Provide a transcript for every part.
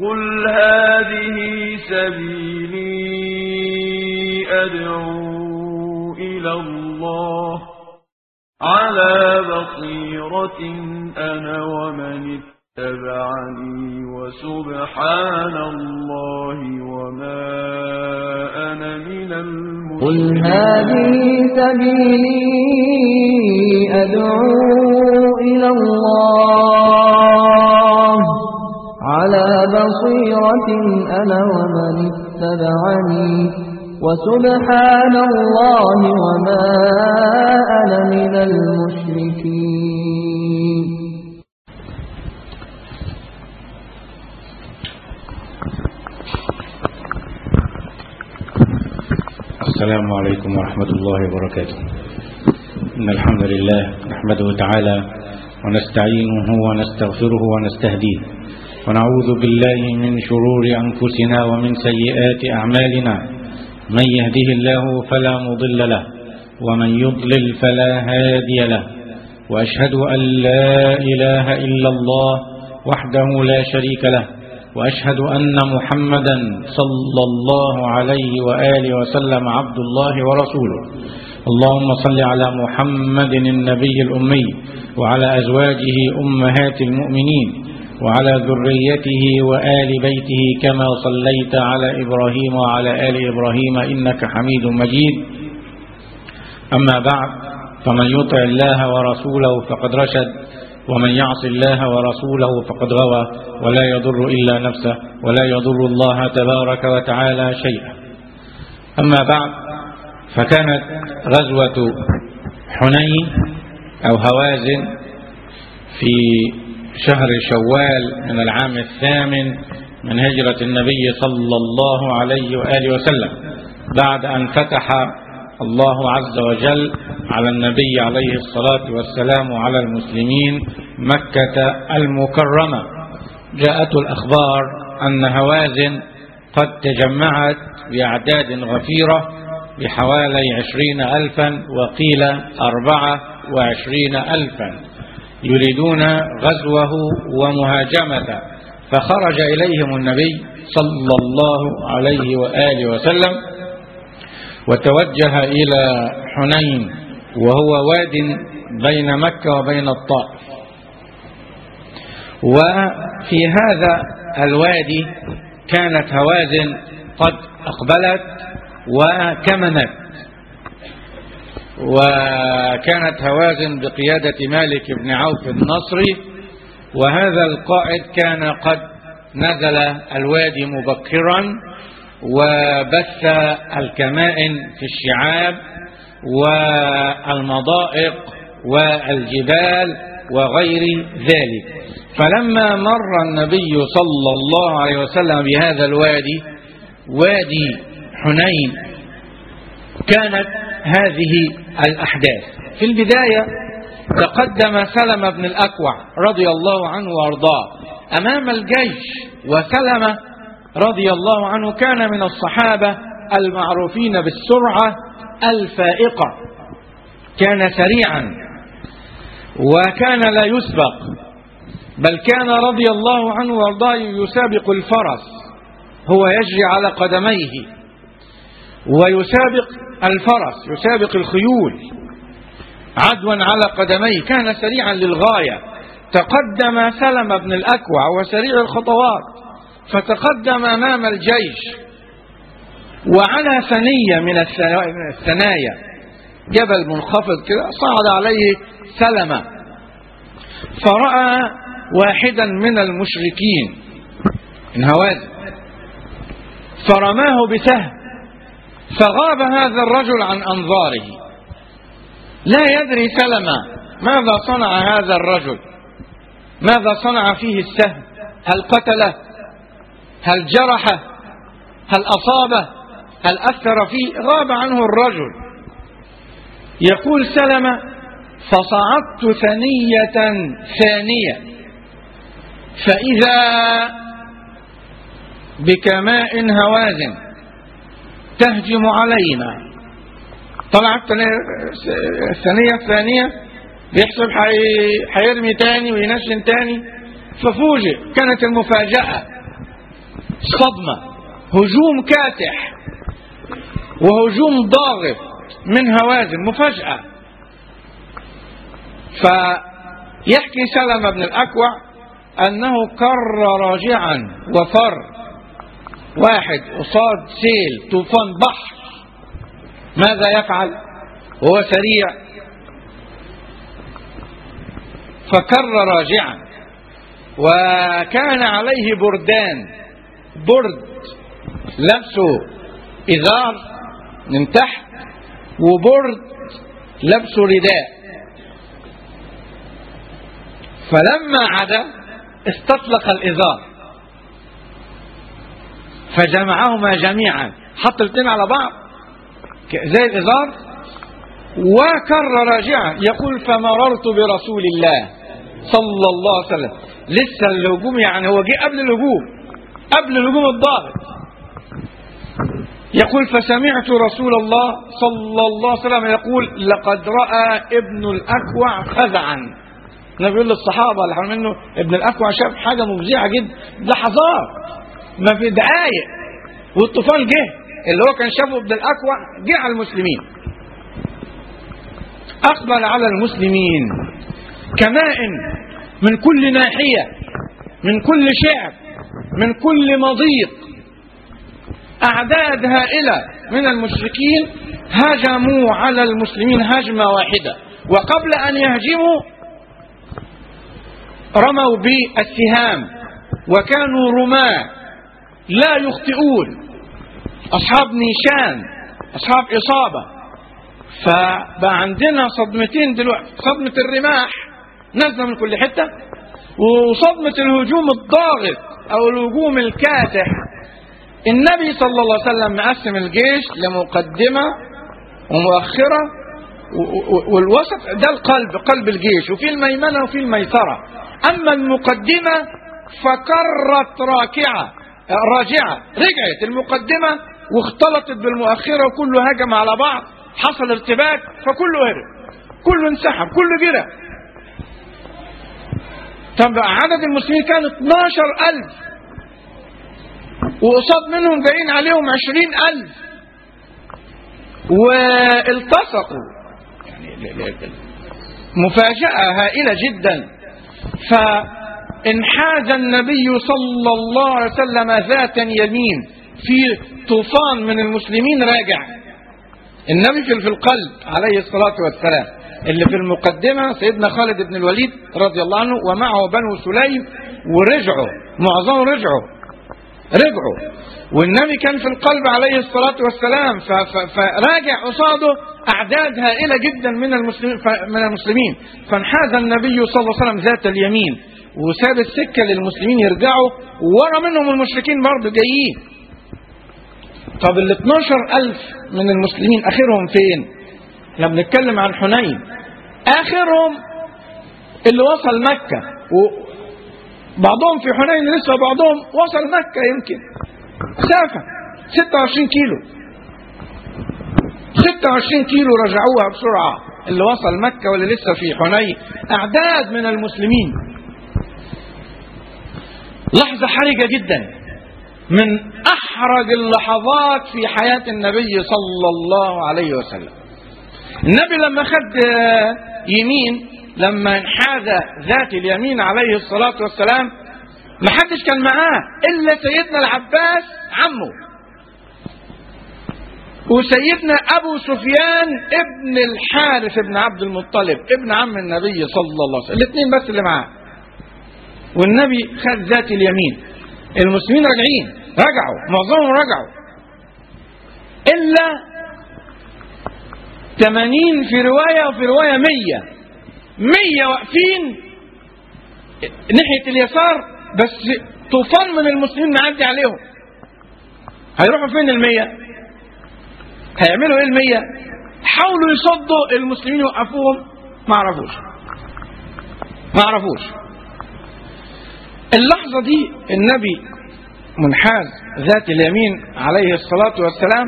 قل هذه سبيلي أدعو إلى الله على بصيرة أنا ومن اتبعني وسبحان الله وما أنا من قل المشركين هذه سبيلي أدعو إلى الله على بصيرة أنا ومن اتبعني وسبحان الله وما أنا من المشركين السلام عليكم ورحمة الله وبركاته إن الحمد لله نحمده تعالى ونستعينه ونستغفره ونستهديه ونعوذ بالله من شرور أنفسنا ومن سيئات أعمالنا من يهده الله فلا مضل له ومن يضلل فلا هادي له وأشهد أن لا إله إلا الله وحده لا شريك له وأشهد أن محمدا صلى الله عليه وآله وسلم عبد الله ورسوله اللهم صل على محمد النبي الأمي وعلى أزواجه أمهات المؤمنين وعلى ذريته وآل بيته كما صليت على إبراهيم وعلى آل إبراهيم إنك حميد مجيد أما بعد فمن يطع الله ورسوله فقد رشد ومن يعص الله ورسوله فقد غوى ولا يضر إلا نفسه ولا يضر الله تبارك وتعالى شيئا أما بعد فكانت غزوة حنين أو هوازن في شهر شوال من العام الثامن من هجرة النبي صلى الله عليه وآله وسلم بعد أن فتح الله عز وجل على النبي عليه الصلاة والسلام على المسلمين مكة المكرمة جاءت الأخبار أن هوازن قد تجمعت بأعداد غفيرة بحوالي عشرين ألفا وقيل أربعة وعشرين ألفا يريدون غزوه ومهاجمته فخرج إليهم النبي صلى الله عليه وآله وسلم وتوجه إلى حنين وهو واد بين مكة وبين الطائف وفي هذا الوادي كانت هوازن قد أقبلت وكمنت وكانت هوازن بقيادة مالك بن عوف النصري وهذا القائد كان قد نزل الوادي مبكرا وبث الكمائن في الشعاب والمضائق والجبال وغير ذلك فلما مر النبي صلى الله عليه وسلم بهذا الوادي وادي حنين كانت هذه الأحداث في البداية تقدم سلم بن الأكوع رضي الله عنه وارضاه أمام الجيش وسلم رضي الله عنه كان من الصحابة المعروفين بالسرعة الفائقة كان سريعا وكان لا يسبق بل كان رضي الله عنه وارضاه يسابق الفرس هو يجري على قدميه ويسابق الفرس يسابق الخيول عدوا على قدميه كان سريعا للغاية تقدم سلم بن الأكوع وسريع الخطوات فتقدم أمام الجيش وعلى ثنية من الثنايا جبل منخفض كده صعد عليه سلمة فرأى واحدا من المشركين من هوازن فرماه بسهم فغاب هذا الرجل عن أنظاره لا يدري سلمة ماذا صنع هذا الرجل ماذا صنع فيه السهم هل قتله هل جرحه هل أصابه هل أثر فيه غاب عنه الرجل يقول سلمة فصعدت ثنية ثانية فإذا بكماء هوازن تهجم علينا طلعت الثانية الثانية بيحسب حيرمي تاني وينشن تاني ففوجئ كانت المفاجأة صدمة هجوم كاسح وهجوم ضاغط من هوازن مفاجأة فيحكي سلمة بن الأكوع أنه كر راجعا وفر واحد قصاد سيل طوفان بحر ماذا يفعل وهو سريع فكر راجعا وكان عليه بردان برد لبسه إزار من تحت وبرد لبسه رداء فلما عدا استطلق الإزار فجمعهما جميعا حط الاثنين على بعض زي الإزار وكر راجعا يقول فمررت برسول الله صلى الله عليه وسلم لسه الهجوم يعني هو جه قبل الهجوم قبل الهجوم الضاغط يقول فسمعت رسول الله صلى الله عليه وسلم يقول لقد رأى ابن الأكوع فزعا النبي يقول للصحابة اللي حوالين منه ابن الأكوع شاف حاجة مفزعة جدا لحظات ما في دقايق والطوفان جه اللي هو كان شافه ابن الأكوع جه على المسلمين أقبل على المسلمين كماء من كل ناحية من كل شعب من كل مضيق أعداد هائلة من المشركين هجموا على المسلمين هجمة واحدة وقبل أن يهجموا رموا بالسهام وكانوا رماة لا يخطئون أصحاب نيشان أصحاب إصابة فبقى عندنا صدمتين دلوقتي صدمة الرماح نازلة من كل حتة وصدمة الهجوم الضاغط أو الهجوم الكاسح النبي صلى الله عليه وسلم مقسم الجيش لمقدمة ومؤخرة والوسط ده القلب قلب الجيش وفي الميمنة وفي الميسرة أما المقدمة فكرت راكعة راجعة رجعت المقدمة واختلطت بالمؤخرة وكله هجم على بعض حصل ارتباك فكله هرب كله انسحب كله جرى طب عدد المسلمين كان 12000 وقصاد منهم جايين عليهم عشرين ألف والتصقوا يعني مفاجأة هائلة جدا فانحاز النبي صلى الله عليه وسلم ذات يمين في طوفان من المسلمين راجع النبي في القلب عليه الصلاة والسلام اللي في المقدمة سيدنا خالد بن الوليد رضي الله عنه ومعه بنو سليم ورجعوا معظمهم رجعوا رجعوا والنبي كان في القلب عليه الصلاة والسلام فراجع قصاده أعداد هائلة جدا من المسلمين من المسلمين فانحاز النبي صلى الله عليه وسلم ذات اليمين وساب السكة للمسلمين يرجعوا ورا منهم المشركين برضه جايين طب ال 12 ألف من المسلمين آخرهم فين؟ احنا بنتكلم عن حنين آخرهم اللي وصل مكة بعضهم في حنين لسه بعضهم وصل مكة يمكن مسافة 26 كيلو 26 كيلو رجعوها بسرعة اللي وصل مكة واللي لسه في حنين أعداد من المسلمين لحظة حرجة جدا من أحرج اللحظات في حياة النبي صلى الله عليه وسلم النبي لما خد يمين لما انحاز ذات اليمين عليه الصلاة والسلام ما حدش كان معاه إلا سيدنا العباس عمه وسيدنا أبو سفيان ابن الحارث ابن عبد المطلب ابن عم النبي صلى الله عليه وسلم الاثنين بس اللي معاه والنبي خد ذات اليمين المسلمين راجعين رجعوا معظمهم رجعوا إلا 80 في رواية وفي رواية 100 100 واقفين ناحية اليسار بس طوفان من المسلمين معدي عليهم هيروحوا فين المية هيعملوا ايه المية حاولوا يصدوا المسلمين يوقفوهم ما عرفوش ما عرفوش اللحظة دي النبي منحاز ذات اليمين عليه الصلاة والسلام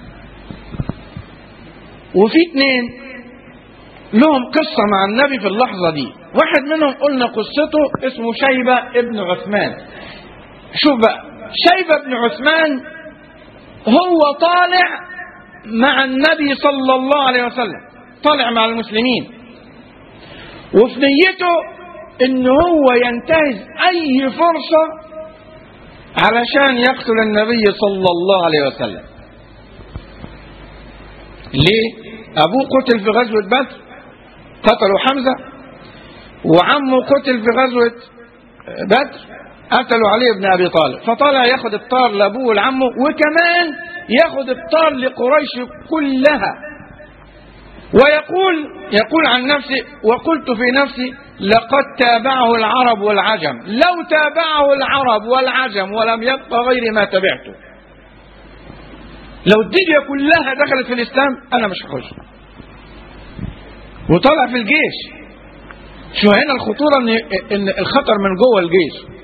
وفي اثنين لهم قصة مع النبي في اللحظة دي واحد منهم قلنا قصته اسمه شيبة ابن عثمان شوف بقى شيبة بن عثمان هو طالع مع النبي صلى الله عليه وسلم طالع مع المسلمين وفي نيته ان هو ينتهز اي فرصة علشان يقتل النبي صلى الله عليه وسلم ليه ابوه قتل في غزوة بدر قتلوا حمزة وعمه قتل في غزوة بدر قتلوا علي بن ابي طالب فطلع ياخد الطار لابوه ولعمه وكمان ياخد الطار لقريش كلها ويقول يقول عن نفسه وقلت في نفسي لقد تابعه العرب والعجم لو تابعه العرب والعجم ولم يبق غير ما تبعته لو الدنيا كلها دخلت في الاسلام انا مش هخش وطلع في الجيش شو هنا الخطوره ان ان الخطر من جوه الجيش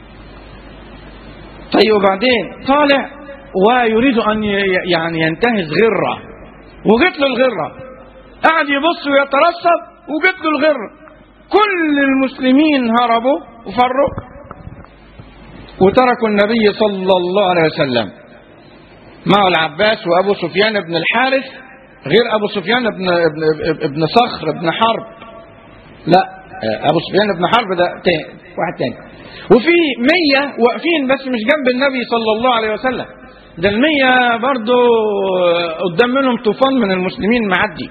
طيب وبعدين طالع ويريد ان ي- يعني ينتهز غره وجت له الغره قعد يبص ويترصد وجت له الغره كل المسلمين هربوا وفروا وتركوا النبي صلى الله عليه وسلم معه العباس وابو سفيان بن الحارث غير ابو سفيان بن ابن, ابن صخر بن حرب لا ابو سفيان بن حرب ده تاني واحد تاني وفي مية واقفين بس مش جنب النبي صلى الله عليه وسلم ده المية برضو قدام منهم طوفان من المسلمين معدي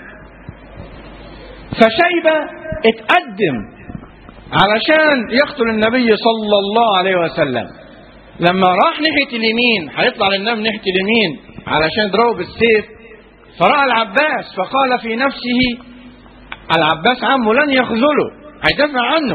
فشيبة اتقدم علشان يقتل النبي صلى الله عليه وسلم لما راح ناحية اليمين هيطلع للنبي ناحية اليمين علشان يضربه بالسيف فرأى العباس فقال في نفسه العباس عمه لن يخذله هيدافع عنه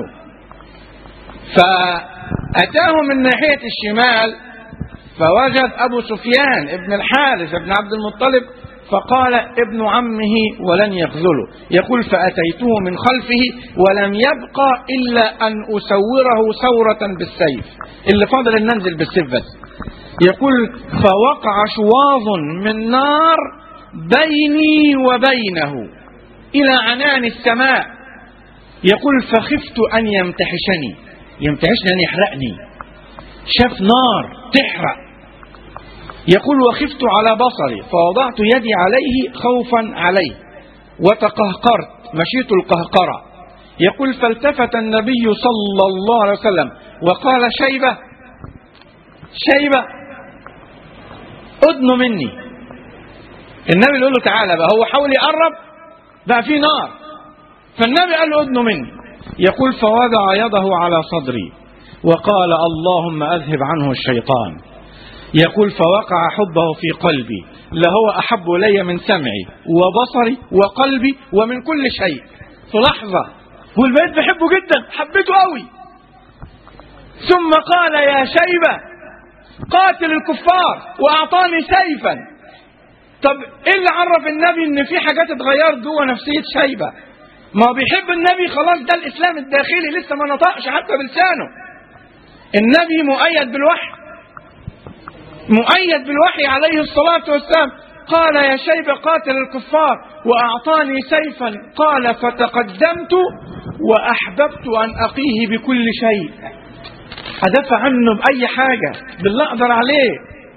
فأتاه من ناحية الشمال فوجد أبو سفيان ابن الحارث ابن عبد المطلب فقال ابن عمه ولن يخذله يقول فأتيته من خلفه ولم يبقى إلا أن أسوره سورة بالسيف اللي فاضل أن ننزل بالسيف بس يقول فوقع شواظ من نار بيني وبينه إلى عنان السماء يقول فخفت أن يمتحشني يمتحشني أن يحرقني شاف نار تحرق يقول وخفت على بصري فوضعت يدي عليه خوفا عليه وتقهقرت مشيت القهقرة يقول فالتفت النبي صلى الله عليه وسلم وقال شيبة شيبة أدن مني النبي يقول له تعالى بقى هو حاول يقرب بقى في نار فالنبي قال له أدن مني يقول فوضع يده على صدري وقال اللهم أذهب عنه الشيطان يقول فوقع حبه في قلبي لهو أحب إلي من سمعي وبصري وقلبي ومن كل شيء في لحظة والبيت بحبه جدا حبيته قوي ثم قال يا شيبة قاتل الكفار وأعطاني سيفا طب ايه اللي عرف النبي ان في حاجات اتغيرت جوه نفسية شيبة ما هو بيحب النبي خلاص ده الاسلام الداخلي لسه ما نطقش حتى بلسانه النبي مؤيد بالوحي مؤيد بالوحي عليه الصلاة والسلام قال يا شيبة قاتل الكفار وأعطاني سيفا قال فتقدمت وأحببت أن أقيه بكل شيء أدافع عنه بأي حاجة بالله أقدر عليه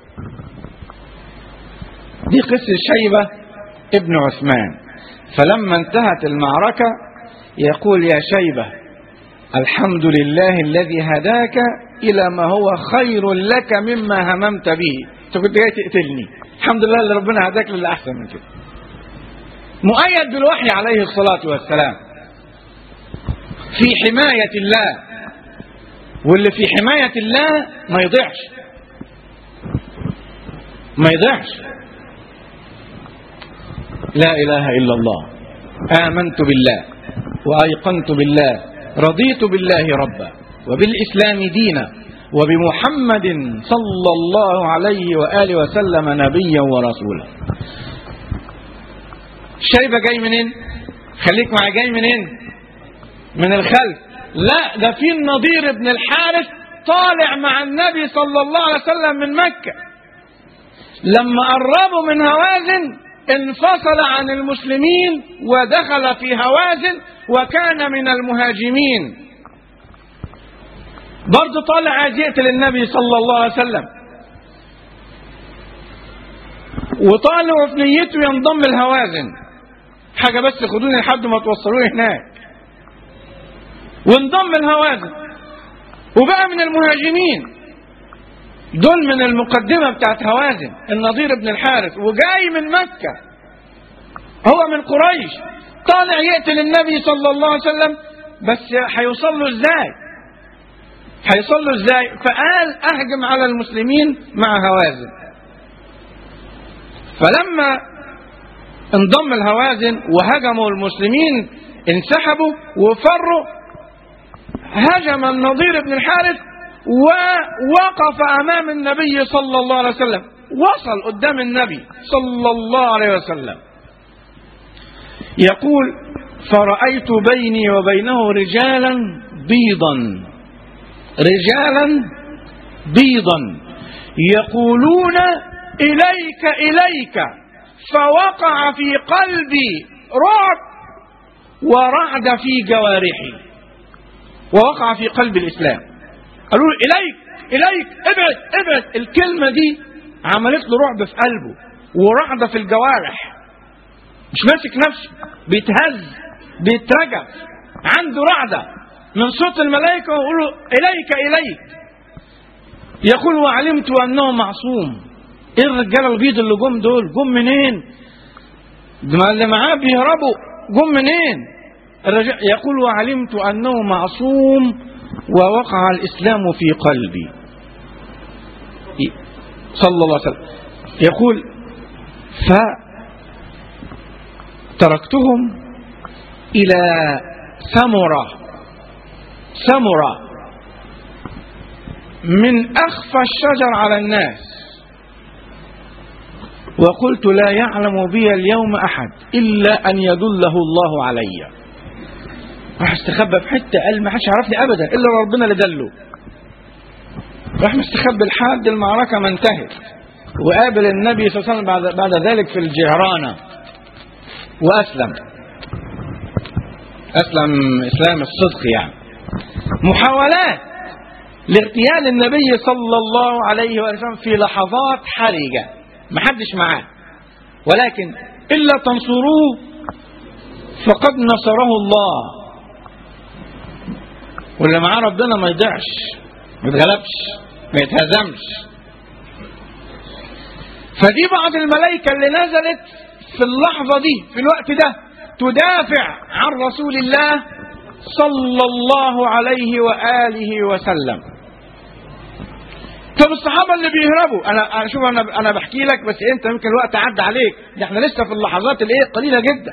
دي قصة شيبة ابن عثمان فلما انتهت المعركة يقول يا شيبة الحمد لله الذي هداك إلى ما هو خير لك مما هممت به أنت كنت جاي تقتلني الحمد لله اللي ربنا هداك للي أحسن من كده مؤيد بالوحي عليه الصلاة والسلام في حماية الله واللي في حماية الله ما يضيعش ما يضيعش لا إله إلا الله آمنت بالله وأيقنت بالله رضيت بالله ربا وبالإسلام دينا وبمحمد صلى الله عليه وآله وسلم نبيا ورسولا شايبة جاي منين خليك معي جاي منين من الخلف لا ده في النضير بن الحارث طالع مع النبي صلى الله عليه وسلم من مكة لما قربوا من هوازن انفصل عن المسلمين ودخل في هوازن وكان من المهاجمين برضه طالع عايز يقتل النبي صلى الله عليه وسلم وطالع في نيته ينضم الهوازن حاجة بس خدوني لحد ما توصلوني هناك وانضم الهوازن وبقى من المهاجمين دول من المقدمة بتاعت هوازن النضير بن الحارث وجاي من مكة هو من قريش طالع يقتل النبي صلى الله عليه وسلم بس هيوصل له ازاي هيوصل له ازاي فقال اهجم على المسلمين مع هوازن فلما انضم الهوازن وهجموا المسلمين انسحبوا وفروا هجم النضير بن الحارث ووقف امام النبي صلى الله عليه وسلم وصل قدام النبي صلى الله عليه وسلم يقول فرأيت بيني وبينه رجالا بيضا رجالا بيضا يقولون إليك إليك فوقع في قلبي رعب ورعد في جوارحي ووقع في قلب الإسلام قالوا له إليك إليك ابعد ابعد الكلمة دي عملت له رعب في قلبه ورعد في الجوارح مش ماسك نفسه بيتهز بيترجف عنده رعدة من صوت الملائكة ويقولوا إليك إليك يقول وعلمت أنه معصوم إيه الرجالة البيض اللي جم دول جم منين ده اللي معاه بيهربوا جم منين الرجال يقول وعلمت أنه معصوم ووقع الإسلام في قلبي صلى الله عليه وسلم يقول فتركتهم إلى سمرة سمرة من أخفى الشجر على الناس وقلت لا يعلم بي اليوم أحد إلا أن يدله الله علي راح استخبى في حتة قال ما حدش يعرفني أبدا إلا ربنا اللي دله راح مستخبي لحد المعركة ما انتهت وقابل النبي صلى الله عليه وسلم بعد, بعد ذلك في الجهرانة وأسلم أسلم إسلام الصدق يعني محاولات لاغتيال النبي صلى الله عليه وسلم في لحظات حرجة ما حدش معاه ولكن إلا تنصروه فقد نصره الله واللي معاه ربنا ما يضيعش ما يتغلبش ما يتهزمش فدي بعض الملائكة اللي نزلت في اللحظة دي في الوقت ده تدافع عن رسول الله صلى الله عليه وآله وسلم طب الصحابة اللي بيهربوا أنا أنا شوف أنا أنا بحكي لك بس أنت يمكن الوقت عدى عليك ده إحنا لسه في اللحظات اللي إيه قليلة جدا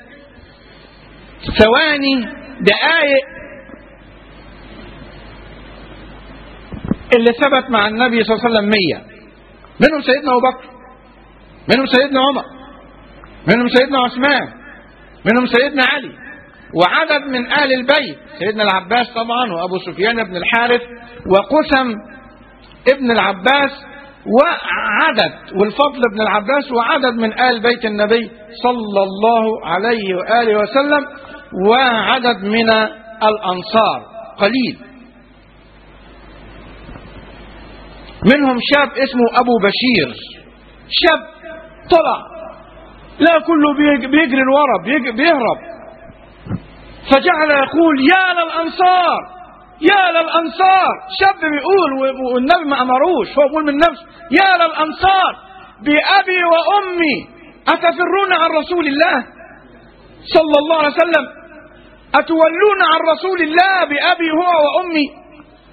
ثواني دقائق اللي ثبت مع النبي صلى الله عليه وسلم مية منهم سيدنا أبو بكر منهم سيدنا عمر منهم سيدنا عثمان منهم سيدنا علي وعدد من آل البيت سيدنا العباس طبعا وأبو سفيان بن الحارث وقسم ابن العباس وعدد والفضل بن العباس وعدد من آل بيت النبي صلى الله عليه وآله وسلم وعدد من الأنصار قليل منهم شاب اسمه أبو بشير شاب طلع لا كله بيجري الورا بيهرب فجعل يقول يا للأنصار يا للأنصار شاب بيقول والنبي ما أمروش هو بيقول من نفسه يا للأنصار بأبي وأمي أتفرون عن رسول الله صلى الله عليه وسلم أتولون عن رسول الله بأبي هو وأمي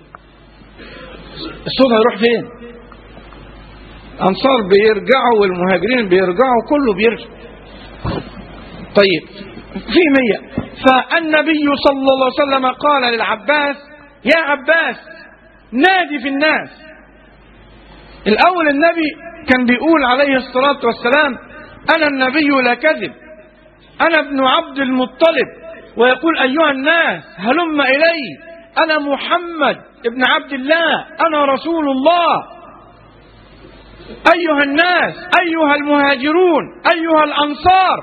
الصوت هيروح فين أنصار بيرجعوا والمهاجرين بيرجعوا كله بيرجع طيب في مية فالنبي صلى الله عليه وسلم قال للعباس يا عباس نادي في الناس الأول النبي كان بيقول عليه الصلاة والسلام أنا النبي لا كذب أنا ابن عبد المطلب ويقول أيها الناس هلم إلي أنا محمد ابن عبد الله أنا رسول الله أيها الناس أيها المهاجرون أيها الأنصار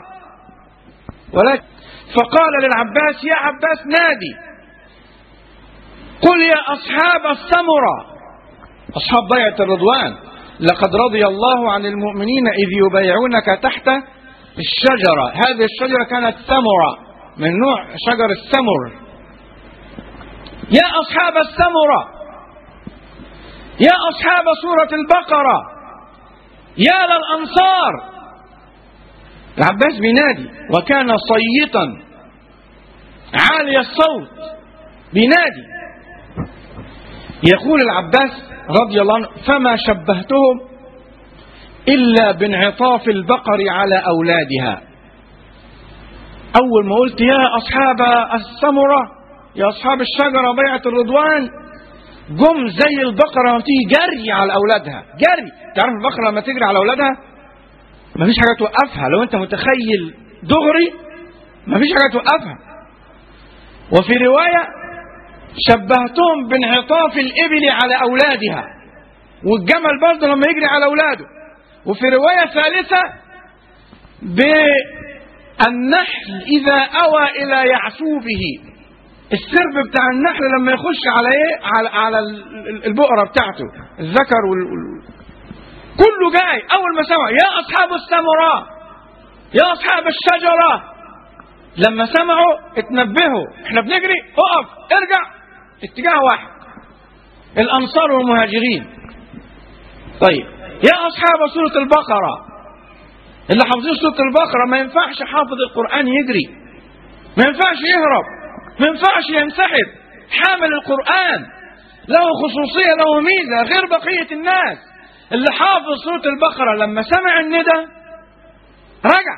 ولكن فقال للعباس يا عباس نادي قل يا أصحاب الثمرة أصحاب بيعة الرضوان لقد رضي الله عن المؤمنين إذ يبايعونك تحت الشجرة هذه الشجرة كانت ثمرة من نوع شجر الثمر يا أصحاب الثمرة يا أصحاب سورة البقرة يا للأنصار العباس بينادي وكان صيتا عالي الصوت بينادي يقول العباس رضي الله عنه فما شبهتهم إلا بانعطاف البقر على أولادها أول ما قلت يا أصحاب الثمرة يا أصحاب الشجرة بيعة الرضوان جم زي البقرة لما تيجي جري على أولادها جري تعرف البقرة لما تجري على أولادها مفيش حاجة توقفها لو أنت متخيل دغري مفيش حاجة توقفها وفي رواية شبهتهم بانعطاف الإبل على أولادها والجمل برضه لما يجري على أولاده وفي رواية ثالثة بالنحل إذا أوى إلى يعسوبه السرب بتاع النحل لما يخش على ايه على على البقره بتاعته الذكر وال... وال... كله جاي اول ما سمع يا اصحاب الثمرات يا اصحاب الشجره لما سمعوا اتنبهوا احنا بنجري اقف ارجع اتجاه واحد الانصار والمهاجرين طيب يا اصحاب سوره البقره اللي حافظين سوره البقره ما ينفعش حافظ القران يجري ما ينفعش يهرب ما ينفعش ينسحب حامل القرآن له خصوصية له ميزة غير بقية الناس اللي حافظ سورة البقرة لما سمع الندى رجع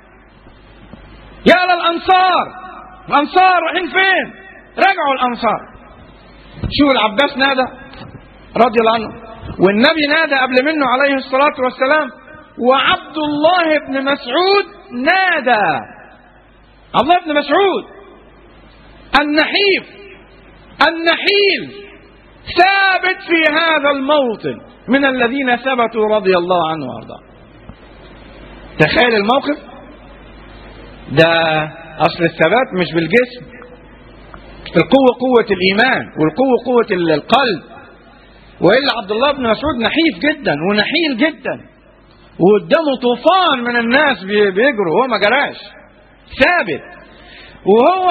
يا للأنصار الأنصار رايحين فين رجعوا الأنصار شوف العباس نادى رضي الله عنه والنبي نادى قبل منه عليه الصلاة والسلام وعبد الله بن مسعود نادى عبد الله بن مسعود النحيف النحيل ثابت في هذا الموطن من الذين ثبتوا رضي الله عنه وارضاه تخيل الموقف ده اصل الثبات مش بالجسم القوة قوة الإيمان والقوة قوة القلب وإلا عبد الله بن مسعود نحيف جدا ونحيل جدا وقدامه طوفان من الناس بيجروا وهو ما جراش ثابت وهو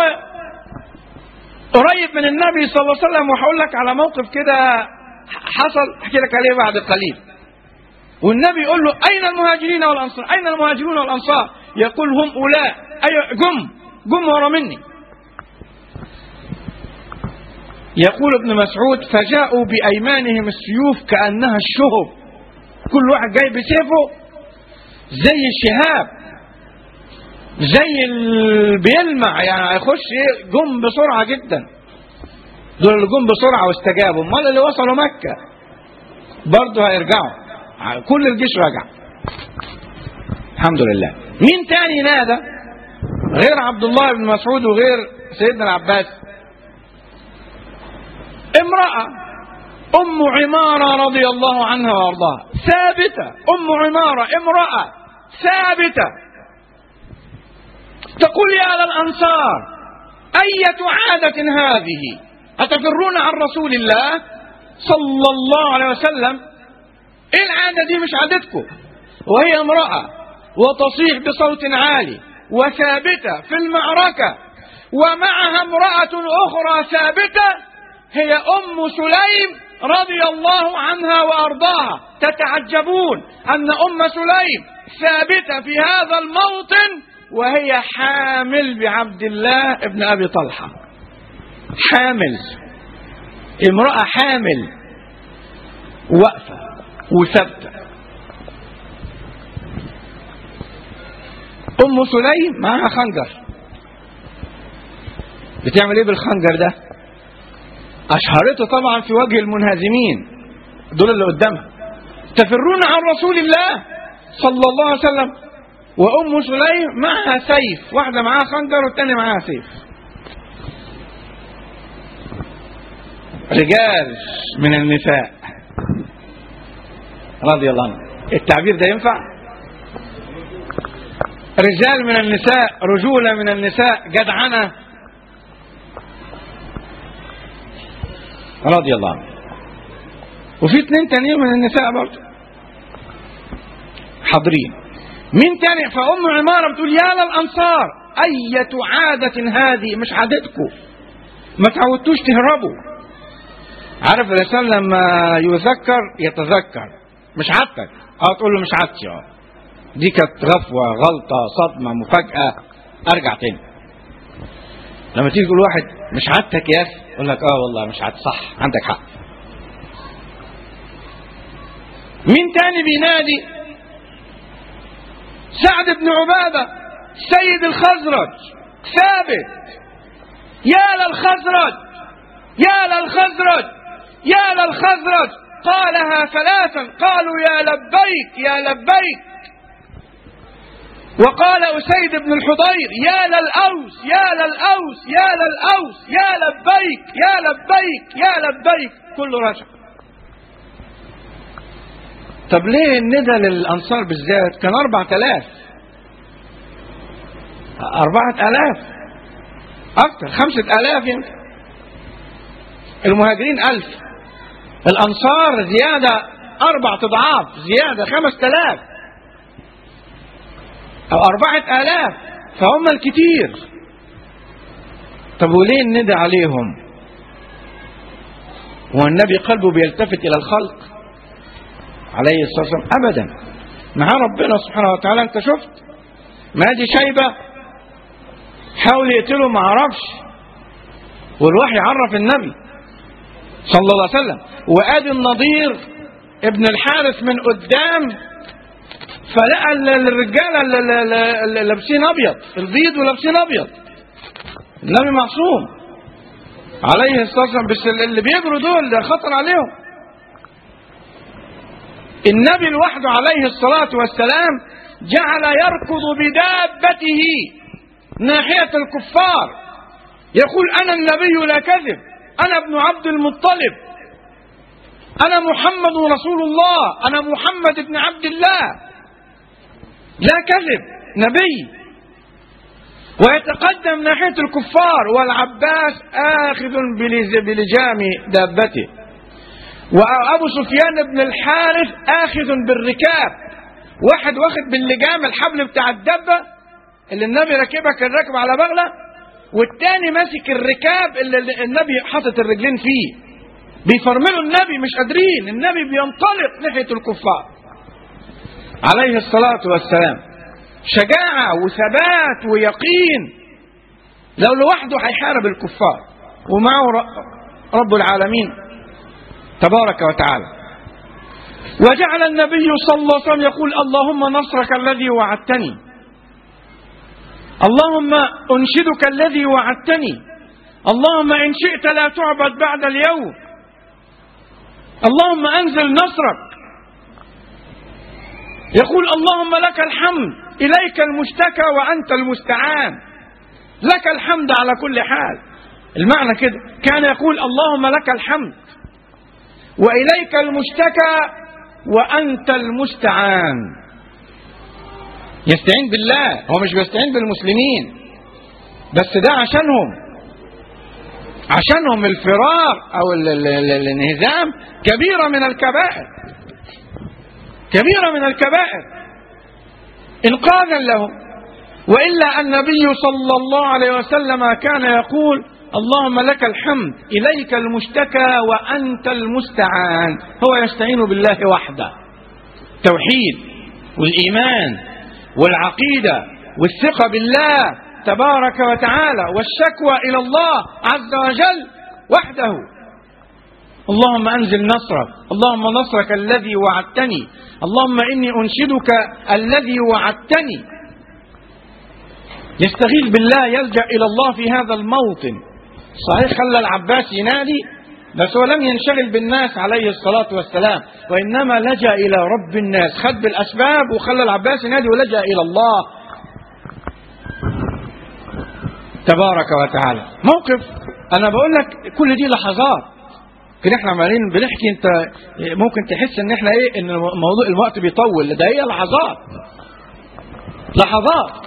قريب من النبي صلى الله عليه وسلم وهقول لك على موقف كده حصل احكي لك عليه بعد قليل والنبي يقول له اين المهاجرين والانصار اين المهاجرون والانصار يقول هم اولاء اي جم جم ورا مني يقول ابن مسعود فجاءوا بايمانهم السيوف كانها الشهب كل واحد جاي بسيفه زي الشهاب زي اللي بيلمع يعني هيخش ايه جم بسرعه جدا دول اللي جم بسرعه واستجابوا امال اللي وصلوا مكه برضه هيرجعوا كل الجيش رجع الحمد لله مين تاني نادى غير عبد الله بن مسعود وغير سيدنا العباس امرأة أم عمارة رضي الله عنها وأرضاها ثابتة أم عمارة امرأة ثابتة تقول يا للأنصار أية عادة هذه أتفرون عن رسول الله صلى الله عليه وسلم إيه العادة دي مش عادتكم وهي امرأة وتصيح بصوت عالي وثابتة في المعركة ومعها امرأة أخرى ثابتة هي أم سليم رضي الله عنها وأرضاها تتعجبون أن أم سليم ثابتة في هذا الموطن وهي حامل بعبد الله ابن أبي طلحة حامل امرأة حامل واقفة وثابتة أم سليم معها خنجر بتعمل ايه بالخنجر ده أشهرته طبعا في وجه المنهزمين دول اللي قدامها تفرون عن رسول الله صلى الله عليه وسلم وأم سليم معها سيف واحدة معاها خنجر والتانية معاها سيف رجال من النساء رضي الله عنه التعبير ده ينفع رجال من النساء رجولة من النساء جدعنة رضي الله عنه وفي اثنين تانيين من النساء برضه حاضرين مين تاني فأم عمارة بتقول يا للأنصار أية عادة هذه مش عادتكم ما تعودتوش تهربوا عارف الإنسان لما يذكر يتذكر مش عادتك اه تقول له مش عادتي اه دي كانت غفوة غلطة صدمة مفاجأة أرجع تاني لما تيجي تقول واحد مش عادتك يا أخي يقول لك اه والله مش عاد صح عندك حق مين تاني بينادي سعد بن عبادة سيد الخزرج ثابت يا للخزرج يا للخزرج يا للخزرج قالها ثلاثا قالوا يا لبيك يا لبيك وقال أسيد بن الحضير يا للأوس يا للأوس يا للأوس يا لبيك يا لبيك يا لبيك كله رجع طب ليه الندى للأنصار بالذات كان أربعة آلاف أربعة آلاف أكثر خمسة آلاف يمكن المهاجرين ألف الأنصار زيادة أربعة أضعاف زيادة خمسة آلاف أو أربعة آلاف فهم الكتير طب وليه الندى عليهم والنبي قلبه بيلتفت إلى الخلق عليه الصلاة والسلام أبدا مع ربنا سبحانه وتعالى أنت شفت ما دي شيبة حاول يقتله ما عرفش والوحي عرف النبي صلى الله عليه وسلم وادي النضير ابن الحارث من قدام فلقى الرجاله اللي لابسين ابيض البيض ولابسين ابيض النبي معصوم عليه الصلاه والسلام بس اللي بيجروا دول ده خطر عليهم النبي لوحده عليه الصلاه والسلام جعل يركض بدابته ناحيه الكفار يقول انا النبي لا كذب أنا ابن عبد المطلب أنا محمد رسول الله أنا محمد بن عبد الله لا كذب نبي ويتقدم ناحية الكفار والعباس آخذ بلجام دابته وأبو سفيان بن الحارث آخذ بالركاب واحد واخد باللجام الحبل بتاع الدبة اللي النبي راكبها كان راكب على بغلة والتاني ماسك الركاب اللي النبي حاطط الرجلين فيه بيفرملوا النبي مش قادرين النبي بينطلق ناحية الكفار عليه الصلاة والسلام شجاعة وثبات ويقين لو لوحده هيحارب الكفار ومعه رب العالمين تبارك وتعالى وجعل النبي صلى الله عليه وسلم يقول اللهم نصرك الذي وعدتني اللهم أنشدك الذي وعدتني اللهم إن شئت لا تعبد بعد اليوم اللهم أنزل نصرك يقول اللهم لك الحمد إليك المشتكى وأنت المستعان لك الحمد على كل حال المعنى كده كان يقول اللهم لك الحمد وإليك المشتكى وأنت المستعان يستعين بالله هو مش بيستعين بالمسلمين بس ده عشانهم عشانهم الفرار او ال ال ال الانهزام كبيره من الكبائر كبيره من الكبائر انقاذا لهم والا النبي صلى الله عليه وسلم كان يقول اللهم لك الحمد اليك المشتكى وانت المستعان هو يستعين بالله وحده توحيد والايمان والعقيدة والثقة بالله تبارك وتعالى والشكوى إلى الله عز وجل وحده اللهم أنزل نصرك اللهم نصرك الذي وعدتني اللهم إني أنشدك الذي وعدتني يستغيث بالله يلجأ إلى الله في هذا الموطن صحيح خلى العباس ينادي بس هو لم ينشغل بالناس عليه الصلاة والسلام وإنما لجأ إلى رب الناس خد بالأسباب وخلى العباس ينادي ولجأ إلى الله تبارك وتعالى موقف أنا بقول لك كل دي لحظات كده احنا عمالين بنحكي انت ممكن تحس ان احنا ايه ان الموضوع الوقت بيطول ده هي لحظات لحظات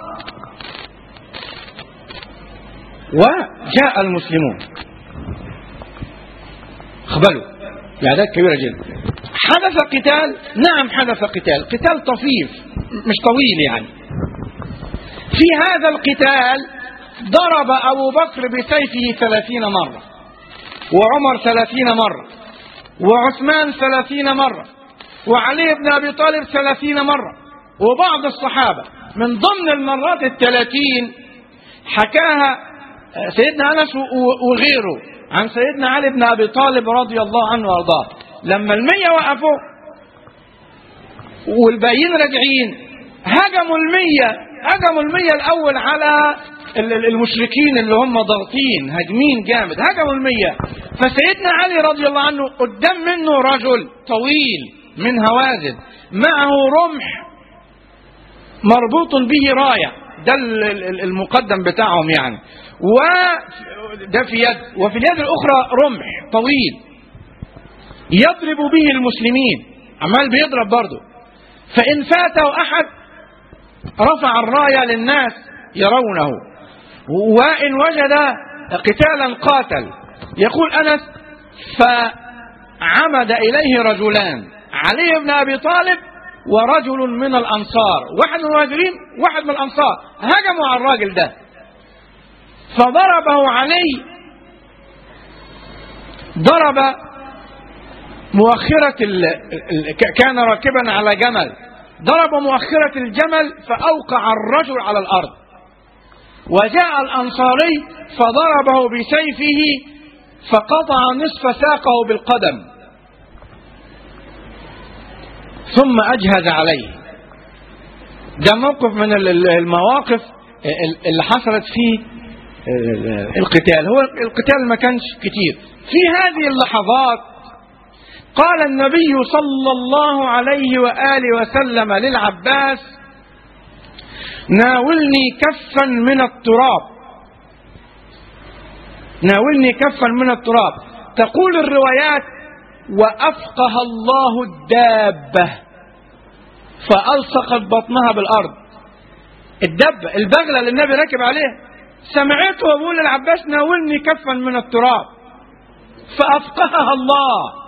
وجاء المسلمون اقبلوا بأعداد كبيرة جدا حدث قتال نعم حدث قتال قتال طفيف مش طويل يعني في هذا القتال ضرب أبو بكر بسيفه ثلاثين مرة وعمر ثلاثين مرة وعثمان ثلاثين مرة وعلي بن أبي طالب ثلاثين مرة وبعض الصحابة من ضمن المرات الثلاثين حكاها سيدنا أنس وغيره عن سيدنا علي بن أبي طالب رضي الله عنه وارضاه لما المية وقفوا والباقيين راجعين هجموا المية هجموا المية الأول على المشركين اللي هم ضاغطين هاجمين جامد هجموا المية فسيدنا علي رضي الله عنه قدام منه رجل طويل من هوازن معه رمح مربوط به راية ده المقدم بتاعهم يعني وده في يد وفي اليد الأخرى رمح طويل يضرب به المسلمين عمال بيضرب برضه فإن فاته أحد رفع الراية للناس يرونه وإن وجد قتالا قاتل يقول أنس فعمد إليه رجلان علي بن أبي طالب ورجل من الأنصار واحد من المهاجرين واحد من الأنصار هجموا على الراجل ده فضربه علي ضرب مؤخرة ال... ال... كان راكبا على جمل ضرب مؤخرة الجمل فأوقع الرجل على الأرض وجاء الأنصاري فضربه بسيفه فقطع نصف ساقه بالقدم ثم أجهز عليه ده موقف من المواقف اللي حصلت فيه القتال هو القتال ما كانش كتير في هذه اللحظات قال النبي صلى الله عليه وآله وسلم للعباس ناولني كفا من التراب ناولني كفا من التراب تقول الروايات وأفقه الله الدابة فألصقت بطنها بالأرض الدبة البغلة اللي النبي راكب عليها سمعته وبقول للعباس ناولني كفا من التراب فأفقهها الله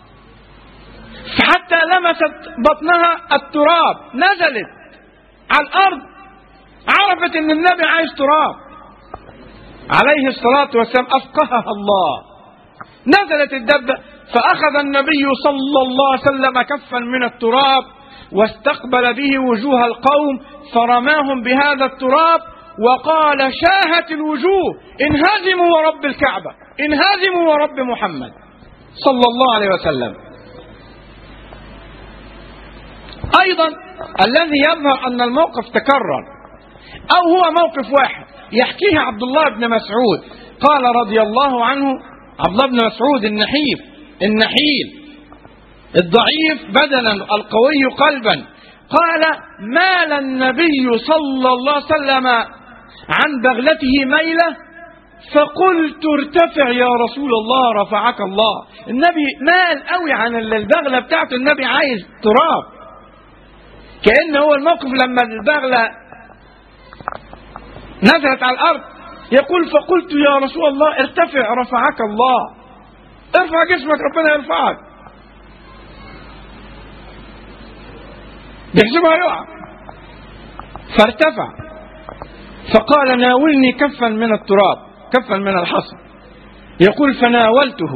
حتى لمست بطنها التراب نزلت على الأرض عرفت ان النبي عايز تراب عليه الصلاة والسلام أفقهها الله نزلت الدبة فأخذ النبي صلى الله عليه وسلم كفا من التراب واستقبل به وجوه القوم فرماهم بهذا التراب وقال شاهت الوجوه انهزموا ورب الكعبة انهزموا ورب محمد صلى الله عليه وسلم أيضا الذي يظهر أن الموقف تكرر أو هو موقف واحد يحكيه عبد الله بن مسعود قال رضي الله عنه عبد الله بن مسعود النحيف النحيل الضعيف بدنا القوي قلبا قال مال النبي صلى الله عليه وسلم عن بغلته ميلة فقلت ارتفع يا رسول الله رفعك الله النبي مال قوي عن البغلة بتاعته النبي عايز تراب كأن هو الموقف لما البغلة نزلت على الأرض يقول فقلت يا رسول الله ارتفع رفعك الله ارفع جسمك ربنا يرفعك بيحسبها يقع فارتفع فقال ناولني كفا من التراب كفا من الحصى يقول فناولته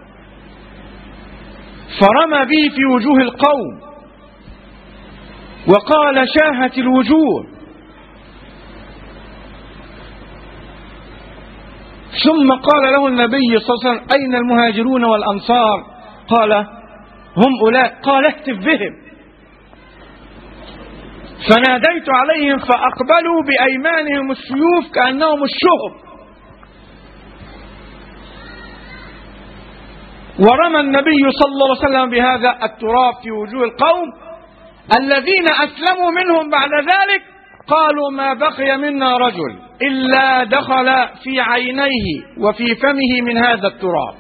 فرمى بي في وجوه القوم وقال شاهت الوجوه ثم قال له النبي صلى الله عليه وسلم أين المهاجرون والأنصار قال هم أولئك قال اهتف بهم فناديت عليهم فأقبلوا بأيمانهم السيوف كأنهم الشهب ورمى النبي صلى الله عليه وسلم بهذا التراب في وجوه القوم الذين أسلموا منهم بعد ذلك قالوا ما بقي منا رجل إلا دخل في عينيه وفي فمه من هذا التراب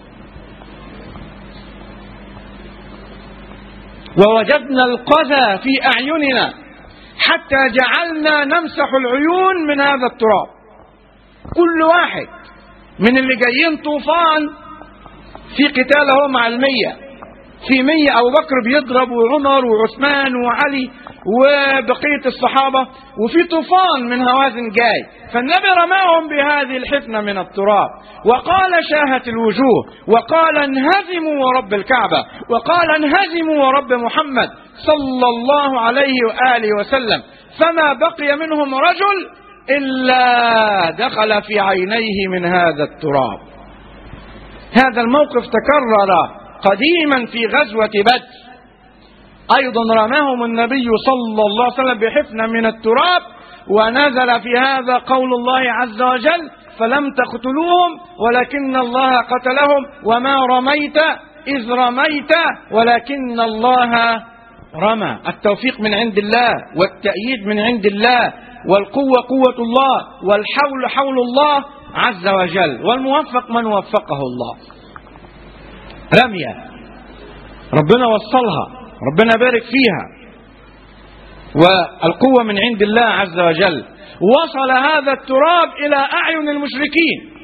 ووجدنا القذى في أعيننا حتى جعلنا نمسح العيون من هذا التراب كل واحد من اللي جايين طوفان في قتال هو مع المية في مية أبو بكر بيضرب وعمر وعثمان وعلي وبقية الصحابة وفي طوفان من هوازن جاي فالنبي رماهم بهذه الحفنة من التراب وقال شاهت الوجوه وقال انهزموا ورب الكعبة وقال انهزموا ورب محمد صلى الله عليه وآله وسلم فما بقي منهم رجل إلا دخل في عينيه من هذا التراب هذا الموقف تكرر قديما في غزوة بدر أيضا رماهم النبي صلى الله عليه وسلم بحفنة من التراب ونزل في هذا قول الله عز وجل فلم تقتلوهم ولكن الله قتلهم وما رميت إذ رميت ولكن الله رمى التوفيق من عند الله والتأييد من عند الله والقوة قوة الله والحول حول الله عز وجل والموفق من وفقه الله رمية ربنا وصلها ربنا بارك فيها والقوة من عند الله عز وجل وصل هذا التراب إلى أعين المشركين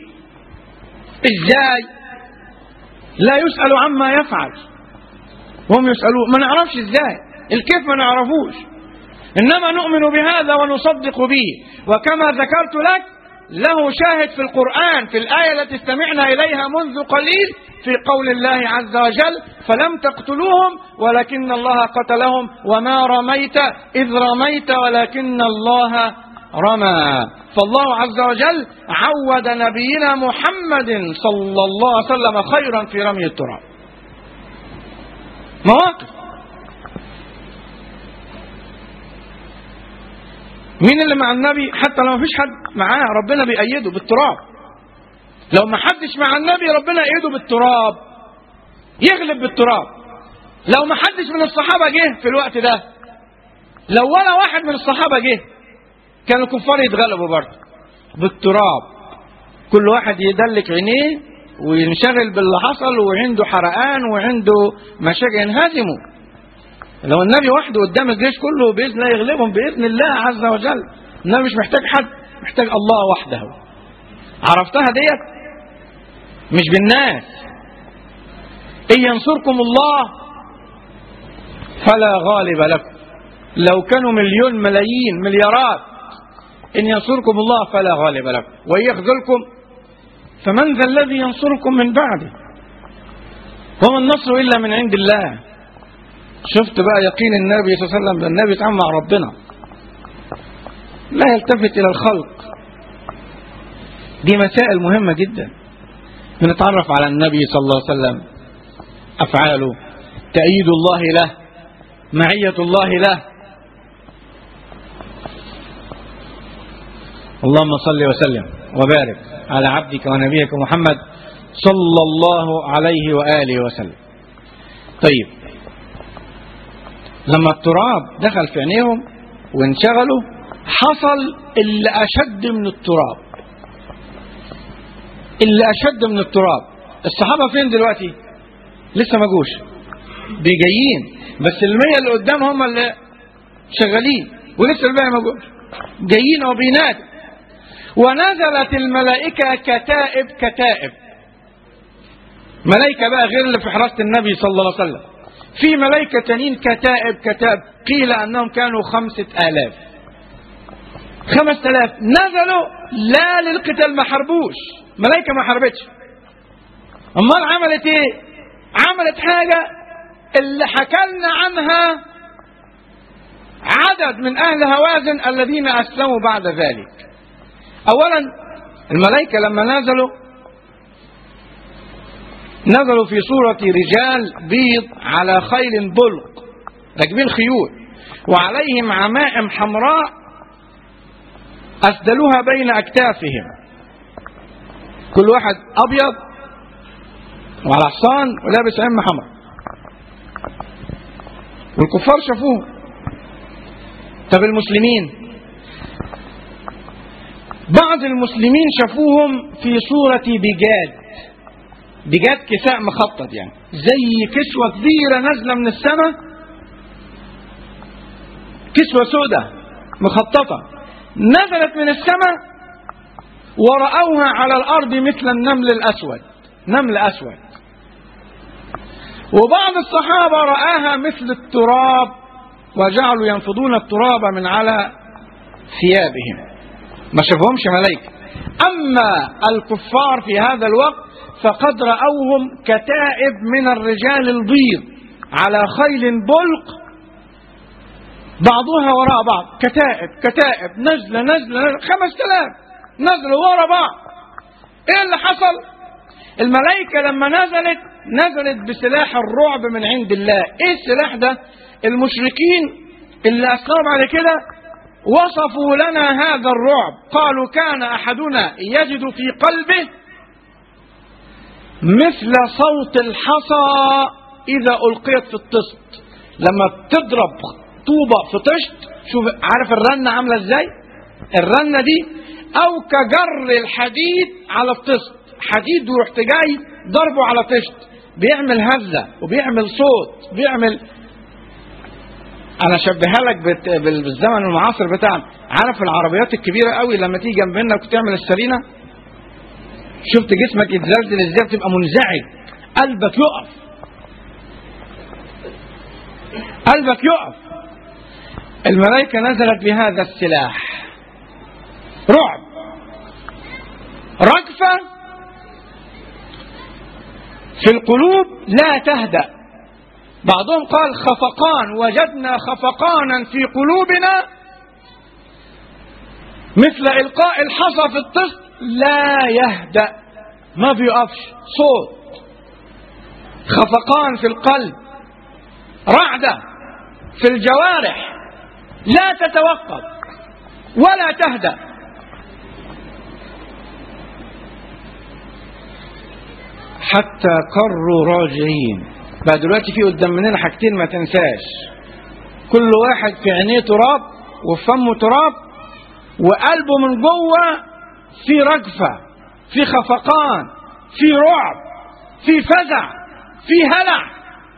إزاي لا يسأل عما يفعل وهم يسألون ما نعرفش إزاي الكيف ما نعرفوش إنما نؤمن بهذا ونصدق به وكما ذكرت لك له شاهد في القرآن في الآية التي استمعنا إليها منذ قليل في قول الله عز وجل فلم تقتلوهم ولكن الله قتلهم وما رميت إذ رميت ولكن الله رمى فالله عز وجل عود نبينا محمد صلى الله عليه وسلم خيرا في رمي التراب مواقف مين اللي مع النبي حتى لو مفيش حد معاه ربنا بيأيده بالتراب لو ما حدش مع النبي ربنا يأيده بالتراب يغلب بالتراب لو ما حدش من الصحابة جه في الوقت ده لو ولا واحد من الصحابة جه كانوا الكفار يتغلبوا برضه بالتراب كل واحد يدلك عينيه وينشغل باللي حصل وعنده حرقان وعنده مشاكل ينهزموا لو النبي وحده قدام الجيش كله باذن الله يغلبهم باذن الله عز وجل النبي مش محتاج حد محتاج الله وحده عرفتها ديت مش بالناس ان ينصركم الله فلا غالب لكم لو كانوا مليون ملايين مليارات ان ينصركم الله فلا غالب لكم وان يخذلكم فمن ذا الذي ينصركم من بعده وما النصر الا من عند الله شفت بقى يقين النبي صلى الله عليه وسلم النبي يتعامل مع ربنا لا يلتفت الى الخلق دي مسائل مهمة جدا بنتعرف على النبي صلى الله عليه وسلم أفعاله تأييد الله له معية الله له اللهم صل وسلم وبارك على عبدك ونبيك محمد صلى الله عليه وآله وسلم طيب لما التراب دخل في عينيهم وانشغلوا حصل اللي أشد من التراب اللي أشد من التراب الصحابة فين دلوقتي لسه ما جوش بيجيين بس المية اللي قدام هم اللي شغالين ولسه الباقي ما جوش جايين وبينادوا ونزلت الملائكة كتائب كتائب ملائكة بقى غير اللي في حراسة النبي صلى الله عليه وسلم في ملائكة تانيين كتائب كتائب قيل أنهم كانوا خمسة آلاف خمسة آلاف نزلوا لا للقتال ما حاربوش ملائكة ما حاربتش أمال عملت إيه؟ عملت حاجة اللي حكلنا عنها عدد من أهل هوازن الذين أسلموا بعد ذلك أولا الملائكة لما نزلوا نزلوا في صورة رجال بيض على خيل بلق راكبين خيول وعليهم عمائم حمراء أسدلوها بين أكتافهم كل واحد أبيض وعلى حصان ولابس عمة حمراء والكفار شافوه طب المسلمين بعض المسلمين شافوهم في صورة بجاد بجاد كساء مخطط يعني زي كسوة كبيرة نازلة من السماء كسوة سوداء مخططة نزلت من السماء ورأوها على الأرض مثل النمل الأسود نمل أسود وبعض الصحابة رآها مثل التراب وجعلوا ينفضون التراب من على ثيابهم ما شافهمش ملائكة أما الكفار في هذا الوقت فقد رأوهم كتائب من الرجال البيض على خيل بلق بعضها وراء بعض كتائب كتائب نزلة نزلة, نزلة خمس تلاف نزلوا ورا بعض ايه اللي حصل الملائكة لما نزلت نزلت بسلاح الرعب من عند الله ايه السلاح ده المشركين اللي اسلموا بعد كده وصفوا لنا هذا الرعب قالوا كان احدنا يجد في قلبه مثل صوت الحصى اذا القيت في الطست لما تضرب طوبه في طشت شوف عارف الرنه عامله ازاي الرنه دي او كجر الحديد على الطست حديد ورحت جاي ضربه على طشت بيعمل هزه وبيعمل صوت بيعمل انا اشبهها لك بت... بال- بالزمن المعاصر بتاعنا عارف العربيات الكبيره قوي لما تيجي جنب منك وتعمل السرينه شفت جسمك يتزلزل ازاي بتبقى منزعج قلبك يقف قلبك يقف الملائكه نزلت بهذا السلاح رعب رجفه في القلوب لا تهدأ بعضهم قال خفقان وجدنا خفقانا في قلوبنا مثل إلقاء الحصى في الطست لا يهدأ ما بيقفش صوت خفقان في القلب رعدة في الجوارح لا تتوقف ولا تهدأ حتى قروا راجعين بقى دلوقتي في قدام مننا حاجتين ما تنساش كل واحد في عينيه تراب وفي فمه تراب وقلبه من جوه في رجفة في خفقان في رعب في فزع في هلع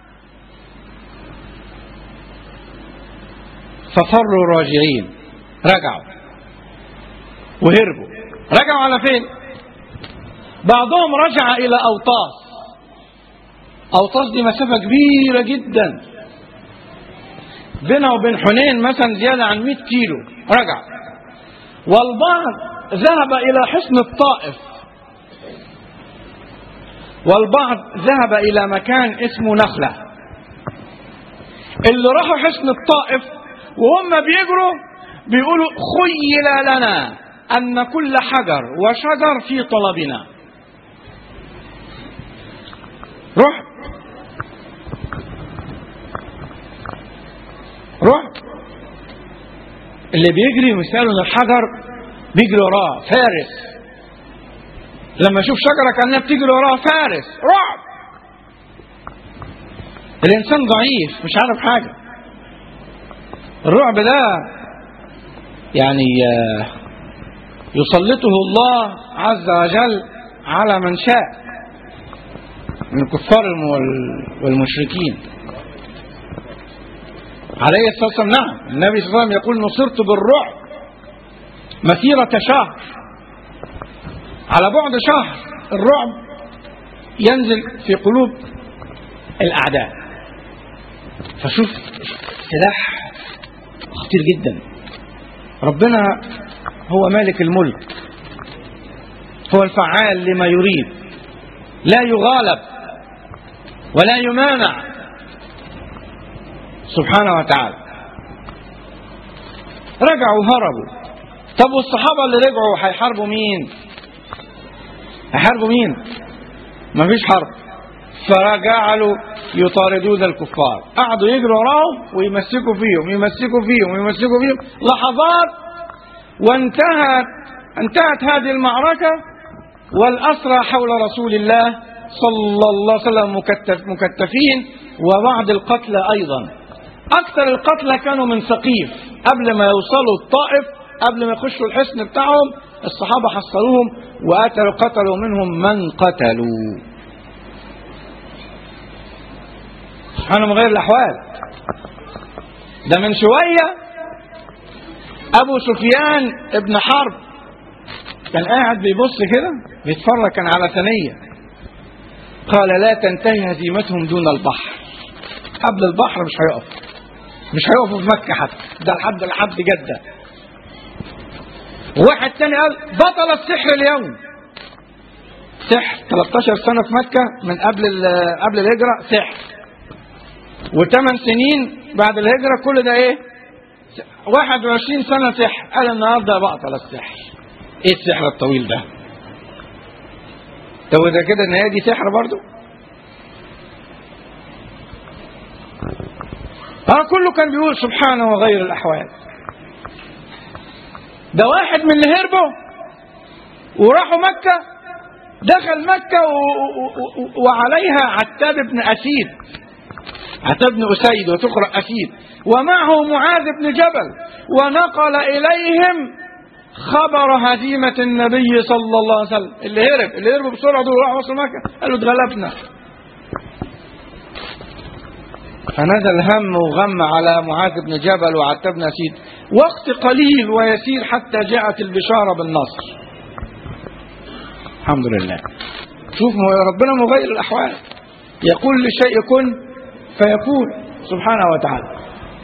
ففروا راجعين رجعوا وهربوا رجعوا على فين بعضهم رجع إلى أوطاس أوطاس دي مسافة كبيرة جدا بينها وبين حنين مثلا زيادة عن 100 كيلو رجع والبعض ذهب إلى حصن الطائف والبعض ذهب إلى مكان اسمه نخلة اللي راحوا حصن الطائف وهم بيجروا بيقولوا خيل لنا أن كل حجر وشجر في طلبنا روح روح اللي بيجري مثاله ان الحجر بيجري وراه فارس لما يشوف شجره كانها بتجري وراه فارس رعب الانسان ضعيف مش عارف حاجه الرعب ده يعني آه، يسلطه الله عز وجل على من شاء من الكفار والم- والمشركين عليه الصلاة والسلام نعم النبي صلى الله عليه وسلم يقول نصرت بالرعب مسيرة شهر على بعد شهر الرعب ينزل في قلوب الأعداء فشوف سلاح خطير جدا ربنا هو مالك الملك هو الفعال لما يريد لا يغالب ولا يمانع سبحانه وتعالى رجعوا هربوا طب والصحابة اللي رجعوا هيحاربوا مين هيحاربوا مين مفيش حرب فرجعوا يطاردون الكفار قعدوا يجروا وراهم ويمسكوا فيهم يمسكوا فيهم ويمسكوا فيهم لحظات وانتهت انتهت هذه المعركة والأسرى حول رسول الله صلى الله عليه وسلم مكتف مكتفين وبعض القتلى أيضا أكثر القتلى كانوا من ثقيف قبل ما يوصلوا الطائف قبل ما يخشوا الحصن بتاعهم الصحابة حصلوهم وقتلوا قتلوا منهم من قتلوا سبحانه مغير الأحوال ده من شوية أبو سفيان ابن حرب كان قاعد بيبص كده بيتفرج كان على ثنية قال لا تنتهي هزيمتهم دون البحر قبل البحر مش هيقف مش هيقفوا في مكة حتى ده لحد لحد جدة وواحد تاني قال بطل السحر اليوم سحر 13 سنة في مكة من قبل ال- قبل الهجرة سحر وثمان سنين بعد الهجرة كل ده ايه 21 سنة سحر قال النهاردة بطل السحر ايه السحر الطويل ده طب ده كده ان هي دي سحر برضو اه كله كان بيقول سبحانه وغير الاحوال ده واحد من اللي هربوا وراحوا مكة دخل مكة و... و... و... وعليها عتاب بن أسيد عتاب بن أسيد وتقرأ أسيد ومعه معاذ بن جبل ونقل إليهم خبر هزيمة النبي صلى الله عليه وسلم اللي هرب اللي هرب بسرعة دول راح وصل مكة قالوا اتغلبنا فنزل هم وغم على معاذ بن جبل وعتاب بن أسيد وقت قليل ويسير حتى جاءت البشارة بالنصر الحمد لله شوف ربنا مغير الأحوال يقول للشيء كن فيكون سبحانه وتعالى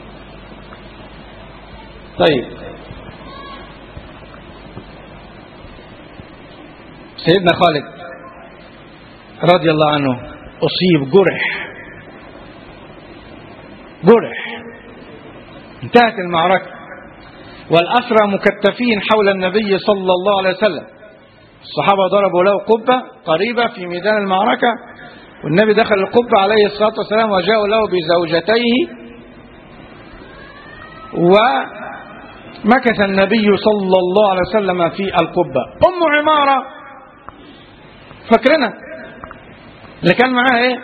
طيب سيدنا خالد رضي الله عنه أصيب جرح جرح انتهت المعركة والأسرى مكتفين حول النبي صلى الله عليه وسلم الصحابة ضربوا له قبة قريبة في ميدان المعركة والنبي دخل القبة عليه الصلاة والسلام وجاءوا له بزوجتيه ومكث النبي صلى الله عليه وسلم في القبة أم عمارة فاكرنا اللي كان معاه ايه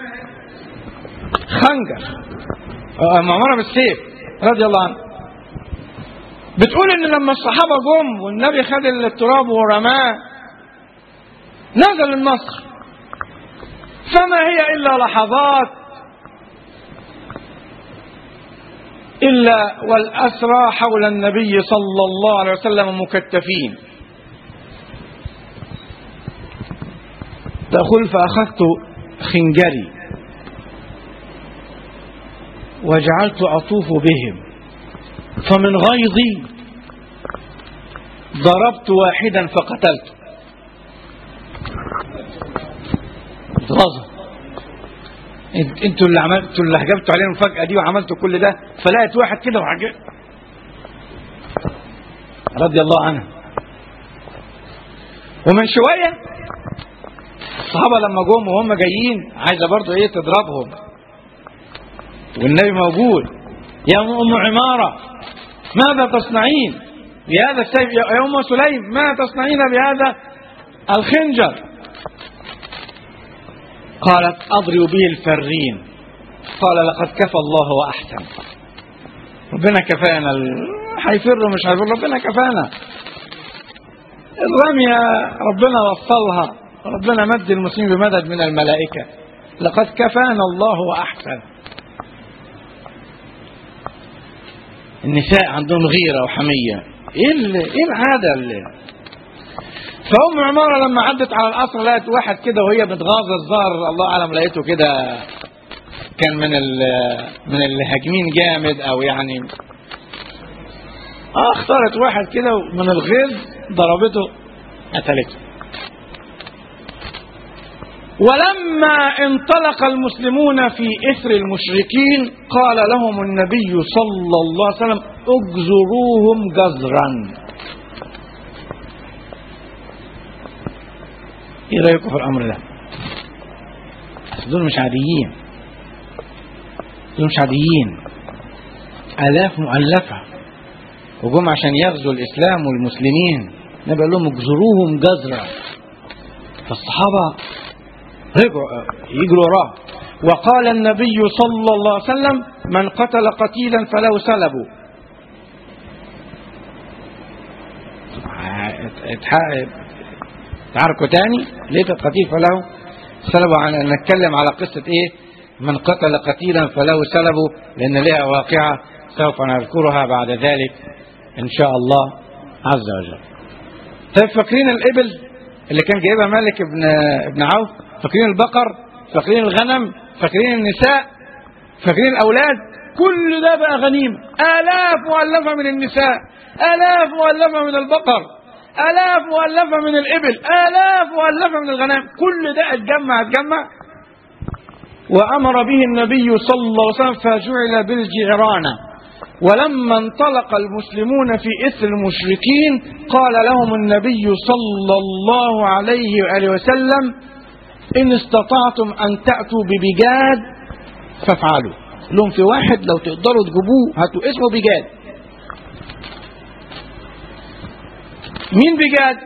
خنجر أم عمارة بالسيف رضي الله عنه بتقول ان لما الصحابة جم والنبي خد التراب ورماه نزل النصر فما هي إلا لحظات إلا والأسرى حول النبي صلى الله عليه وسلم مكتفين تقول فأخذت خنجري وجعلت أطوف بهم فمن غيظي ضربت واحدا فقتلته غضب انتوا اللي عملتوا اللي هجبتوا علينا المفاجاه دي وعملتوا كل ده فلقيت واحد كده وحاجة رضي الله عنه ومن شويه الصحابه لما جم وهم جايين عايزه برضه ايه تضربهم والنبي موجود يا ام عماره ماذا تصنعين بهذا السيف يا ام سليم ما تصنعين بهذا الخنجر قالت أضرب به الفرين قال لقد كفى الله وأحسن ربنا كفانا هيفر مش هيفر ربنا كفانا الرمية ربنا وصلها ربنا مد المسلمين بمدد من الملائكة لقد كفانا الله وأحسن النساء عندهم غيرة وحمية ايه ال- ايه العادة اللي فأم عمارة لما عدت على القصر لقت واحد كده وهي بتغاظ الظهر الله أعلم لقيته كده كان من ال من الهاجمين جامد أو يعني اه اختارت واحد كده من الغيظ ضربته قتلته ولما انطلق المسلمون في إثر المشركين قال لهم النبي صلى الله عليه وسلم اجزروهم جزرا ايه رايكم في الامر ده أصل دول مش عاديين دول مش عاديين الاف مؤلفه وجم عشان يغزوا الاسلام والمسلمين النبي قال لهم اجزروهم جزرا فالصحابه رجعوا يجروا وراه وقال النبي صلى الله عليه وسلم من قتل قتيلا فله سلبه تعاركوا تاني ليه القتيل فله سلبه عن نتكلم على قصة ايه من قتل قتيلا فله سلبه لان لها واقعة سوف نذكرها بعد ذلك ان شاء الله عز وجل طيب فاكرين الابل اللي كان جايبها مالك ابن ابن عوف فاكرين البقر فاكرين الغنم فاكرين النساء فاكرين الأولاد كل ده بقى غنيمة آلاف مؤلفة من النساء آلاف مؤلفة من البقر آلاف مؤلفة من الإبل آلاف مؤلفة من الغنم كل ده اتجمع اتجمع وأمر به النبي صلى الله عليه وسلم فجعل بالجعرانة ولما انطلق المسلمون في إثر المشركين قال لهم النبي صلى الله عليه وآله وسلم إن استطعتم أن تأتوا ببجاد فافعلوا لهم في واحد لو تقدروا تجيبوه هاتوا اسمه بجاد مين بجاد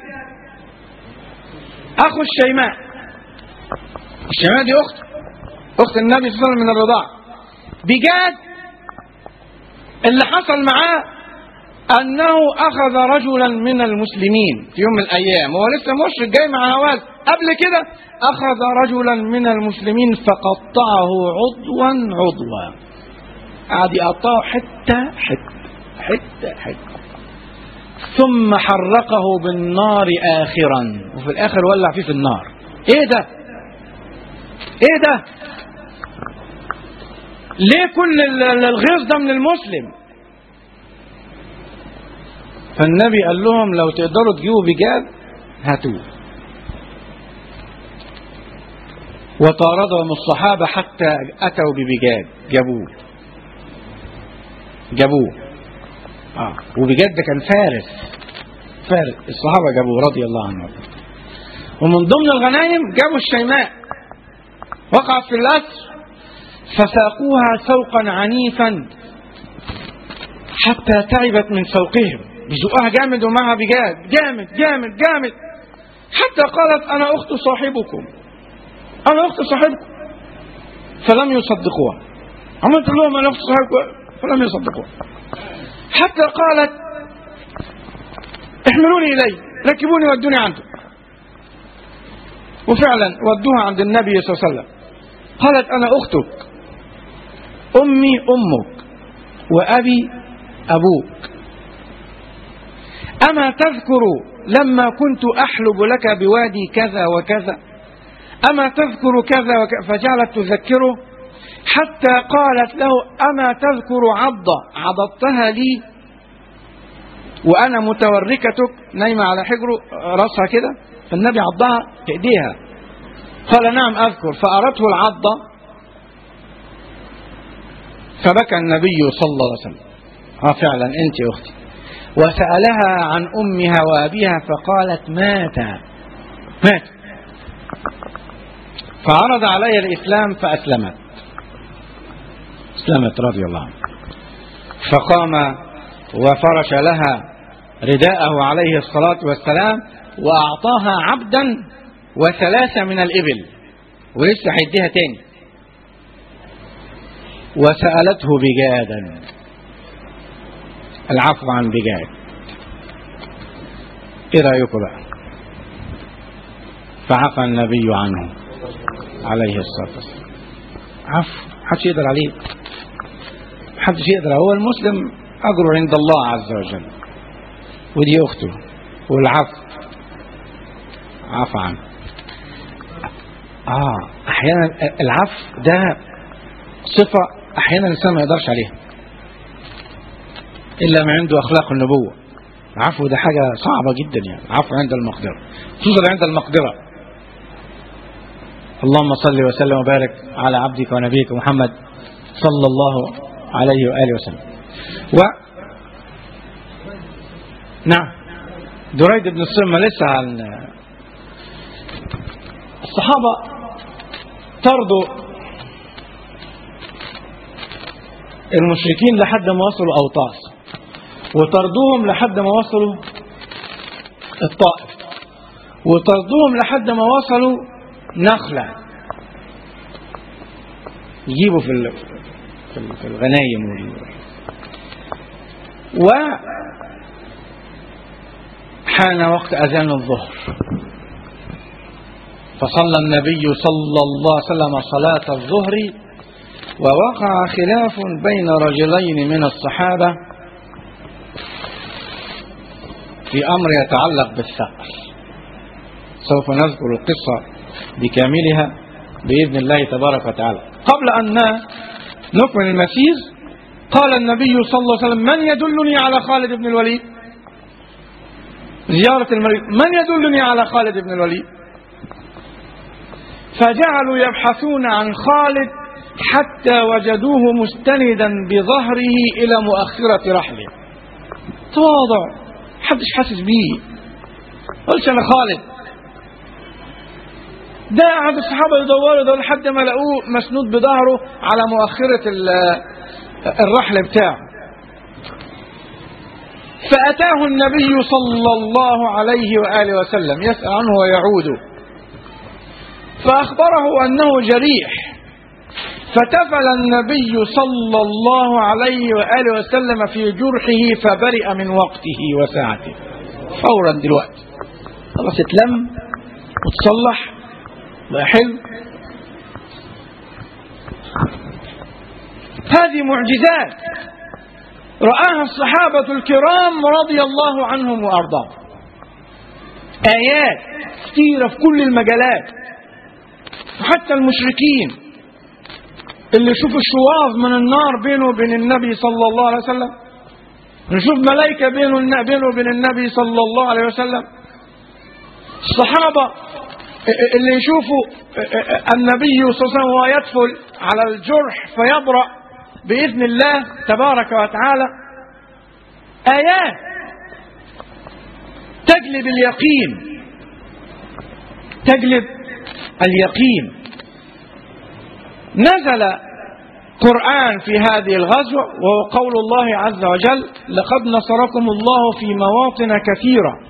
أخو الشيماء الشيماء دي أخت أخت النبي صلى الله عليه وسلم من الرضاعة بجاد اللي حصل معاه أنه أخذ رجلا من المسلمين في يوم من الأيام هو لسه مشرك جاي مع هواز قبل كده أخذ رجلا من المسلمين فقطعه عضوا عضوا قعد يقطعه حتة حتة حتة حتة ثم حرقه بالنار آخرا وفي الآخر ولع فيه في النار إيه ده إيه ده ليه كل ال- الغيظ ده من المسلم فالنبي قال لهم لو تقدروا تجيبوا بجاد هاتوه وطاردهم الصحابة حتى أتوا ببجاد جابوه جابوه آه. وبجد كان فارس فارس الصحابة جابوه رضي الله عنهم ومن ضمن الغنائم جابوا الشيماء وقعت في الأسر فساقوها سوقا عنيفا حتى تعبت من سوقهم بيزقوها جامد ومعها بجاد جامد جامد جامد حتى قالت أنا أخت صاحبكم أنا أخت صاحبكم فلم يصدقوها عملت لهم أنا أخت صاحبكم فلم يصدقوها حتى قالت احملوني إلي ركبوني ودوني عنده وفعلا ودوها عند النبي صلى الله عليه وسلم قالت أنا أختك أمي أمك وأبي أبوك أما تذكر لما كنت أحلب لك بوادي كذا وكذا أما تذكر كذا وكذا فجعلت تذكره حتى قالت له أما تذكر عضة عضضتها لي وأنا متوركتك نايمة على حجره راسها كده فالنبي عضها في إيديها قال نعم أذكر فأرته العضة فبكى النبي صلى الله عليه وسلم ها فعلا أنت أختي وسألها عن أمها وأبيها فقالت مات مات فعرض علي الإسلام فأسلمت أسلمت رضي الله عنها فقام وفرش لها رداءه عليه الصلاة والسلام وأعطاها عبدا وثلاثة من الإبل ولسه هيديها تاني وسألته بجادا العفو عن بجاد ايه رأيكم بقى فعفى النبي عنه عليه الصلاة والسلام عفو محدش يقدر عليه محدش يقدر هو المسلم أجره عند الله عز وجل ودي أخته والعفو عفى عنه آه أحيانا العفو ده صفة أحيانا الإنسان ما يقدرش عليها إلا ما عنده أخلاق النبوة العفو ده حاجة صعبة جدا يعني العفو عند المقدرة خصوصا عند المقدرة اللهم صل وسلم وبارك على عبدك ونبيك محمد صلى الله عليه وآله وسلم و نعم دريد بن الصمة لسه عن الصحابة طردوا المشركين لحد ما وصلوا أوطاس وطردوهم لحد ما وصلوا الطائف وطردوهم لحد ما وصلوا نخلة يجيبوا في ال- في ال- في الغنايم وال- و حان وقت أذان الظهر فصلى النبي صلى الله عليه وسلم صلاة الظهر ووقع خلاف بين رجلين من الصحابة في أمر يتعلق بالثأر سوف نذكر القصة بكاملها بإذن الله تبارك وتعالى قبل أن نكمل المسير قال النبي صلى الله عليه وسلم من يدلني على خالد بن الوليد زيارة المريض من يدلني على خالد بن الوليد فجعلوا يبحثون عن خالد حتى وجدوه مستندا بظهره إلى مؤخرة رحله تواضع محدش حاسس بيه قلت أنا خالد ده قعد الصحابة يدوروا ده لحد ما لقوه مسنود بظهره على مؤخرة ال- الرحل بتاعه فأتاه النبي صلى الله عليه وآله وسلم يسأل عنه ويعود فأخبره أنه جريح فتفل النبي صلى الله عليه وآله وسلم في جرحه فبرئ من وقته وساعته فورا دلوقتي خلاص اتلم وتصلح بقى حلو هذه معجزات رآها الصحابة الكرام رضي الله عنهم وأرضاهم آيات كثيرة في كل المجالات وحتى المشركين اللي يشوفوا الشواظ من النار بينه وبين النبي صلى الله عليه وسلم نشوف ملائكة بينه بينه وبين النبي صلى الله عليه وسلم الصحابة اللي يشوفوا النبي صلى الله عليه وسلم وهو يدخل على الجرح فيبرأ بإذن الله تبارك وتعالى آيات تجلب اليقين تجلب اليقين نزل قرآن في هذه الغزوة وهو قول الله عز وجل لقد نصركم الله في مواطن كثيرة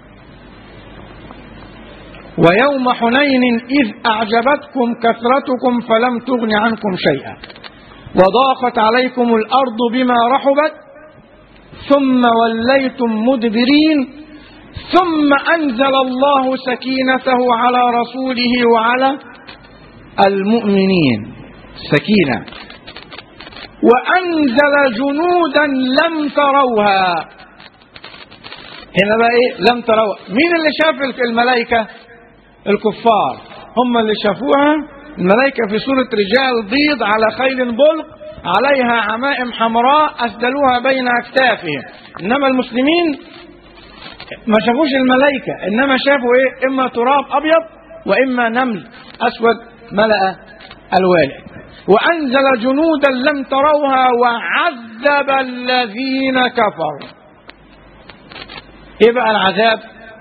ويوم حنين إذ أعجبتكم كثرتكم فلم تغن عنكم شيئا وضاقت عليكم الأرض بما رحبت ثم وليتم مدبرين ثم أنزل الله سكينته على رسوله وعلى المؤمنين سكينة وأنزل جنودا لم تروها هنا بقى إيه لم تروها مين اللي شاف الملائكة الكفار هم اللي شافوها الملائكة في صورة رجال بيض على خيل بلق عليها عمائم حمراء أسدلوها بين أكتافهم إنما المسلمين ما شافوش الملائكة إنما شافوا إيه إما تراب أبيض وإما نمل أسود ملأ الوالد وأنزل جنودا لم تروها وعذب الذين كفروا إيه بقى العذاب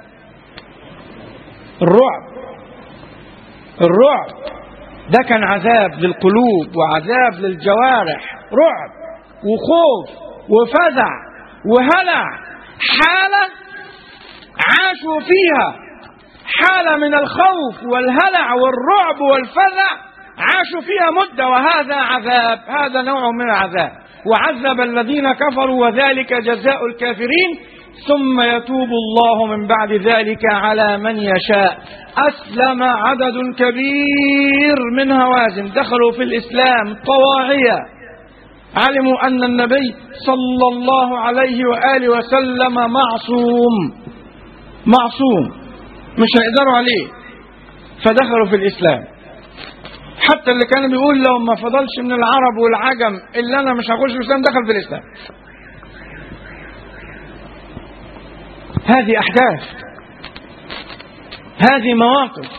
الرعب الرعب ده كان عذاب للقلوب وعذاب للجوارح رعب وخوف وفزع وهلع حالة عاشوا فيها حالة من الخوف والهلع والرعب والفزع عاشوا فيها مدة وهذا عذاب هذا نوع من العذاب وعذب الذين كفروا وذلك جزاء الكافرين ثم يتوب الله من بعد ذلك على من يشاء أسلم عدد كبير من هوازن دخلوا في الإسلام طواعية علموا أن النبي صلى الله عليه وآله وسلم معصوم معصوم مش هيقدروا عليه فدخلوا في الإسلام حتى اللي كان بيقول لو ما فضلش من العرب والعجم إلا أنا مش هخش في الإسلام دخل في الإسلام هذه أحداث هذه مواقف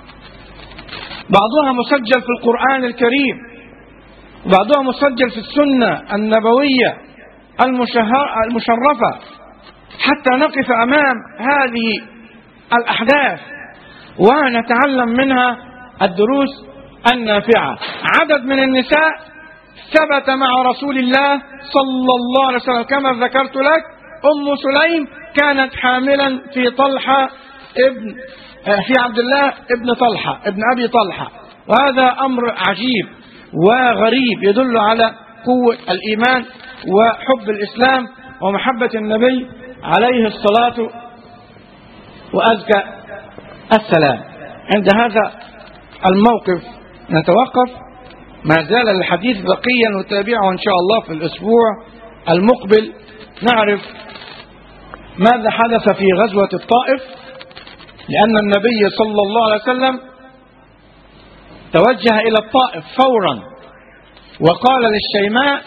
بعضها مسجل في القرآن الكريم وبعضها مسجل في السنة النبوية المشرفة حتى نقف أمام هذه الأحداث ونتعلم منها الدروس النافعة عدد من النساء ثبت مع رسول الله صلى الله عليه وسلم كما ذكرت لك أم سليم كانت حاملا في طلحة ابن في عبد الله ابن طلحة ابن أبي طلحة وهذا أمر عجيب وغريب يدل على قوة الإيمان وحب الإسلام ومحبة النبي عليه الصلاة وأزكى السلام عند هذا الموقف نتوقف ما زال الحديث بقيا نتابعه إن شاء الله في الأسبوع المقبل نعرف ماذا حدث في غزوة الطائف لأن النبي صلى الله عليه وسلم توجه إلى الطائف فورا وقال للشيماء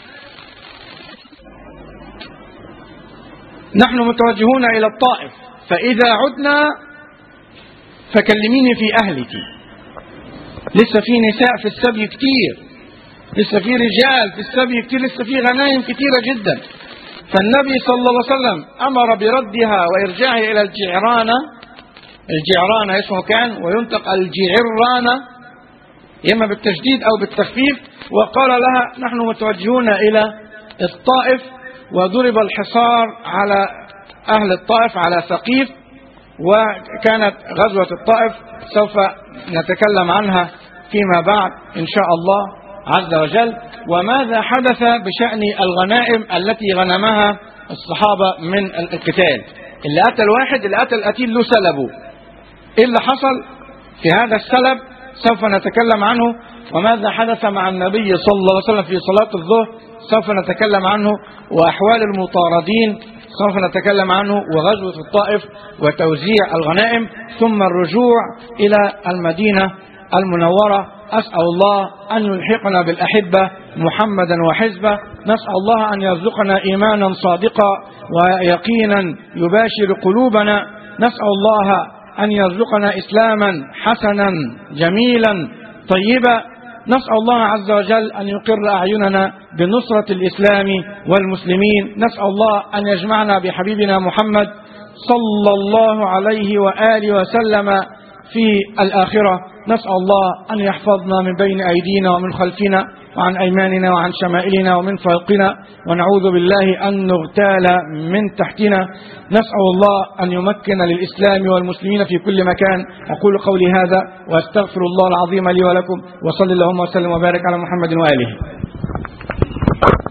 نحن متوجهون إلى الطائف فإذا عدنا فكلميني في أهلك لسه في نساء في السبي كتير لسه في رجال في السبي كتير لسه في غنايم كتيرة جدا فالنبي صلى الله عليه وسلم أمر بردها وإرجاعها إلى الجعرانة الجعرانة اسمه كان وينطق الجعرانة إما بالتشديد أو بالتخفيف وقال لها نحن متوجهون إلى الطائف وضرب الحصار على أهل الطائف على ثقيف وكانت غزوة الطائف سوف نتكلم عنها فيما بعد إن شاء الله عز وجل وماذا حدث بشأن الغنائم التي غنمها الصحابة من القتال اللي قتل واحد اللي قتل قتيل له سلبه ايه اللي حصل في هذا السلب سوف نتكلم عنه وماذا حدث مع النبي صلى الله عليه وسلم في صلاة الظهر سوف نتكلم عنه وأحوال المطاردين سوف نتكلم عنه وغزوة الطائف وتوزيع الغنائم ثم الرجوع إلى المدينة المنورة أسأل الله أن يلحقنا بالأحبة محمدا وحزبه نسأل الله أن يرزقنا إيمانا صادقا ويقينا يباشر قلوبنا نسأل الله أن يرزقنا إسلاما حسنا جميلا طيبا نسأل الله عز وجل أن يقر أعيننا بنصرة الإسلام والمسلمين نسأل الله أن يجمعنا بحبيبنا محمد صلى الله عليه وآله وسلم في الآخرة نسأل الله أن يحفظنا من بين أيدينا ومن خلفنا وعن أيماننا وعن شمائلنا ومن فوقنا ونعوذ بالله أن نغتال من تحتنا نسأل الله أن يمكن للإسلام والمسلمين في كل مكان أقول قولي هذا وأستغفر الله العظيم لي ولكم وصلى اللهم وسلم وبارك على محمد وآله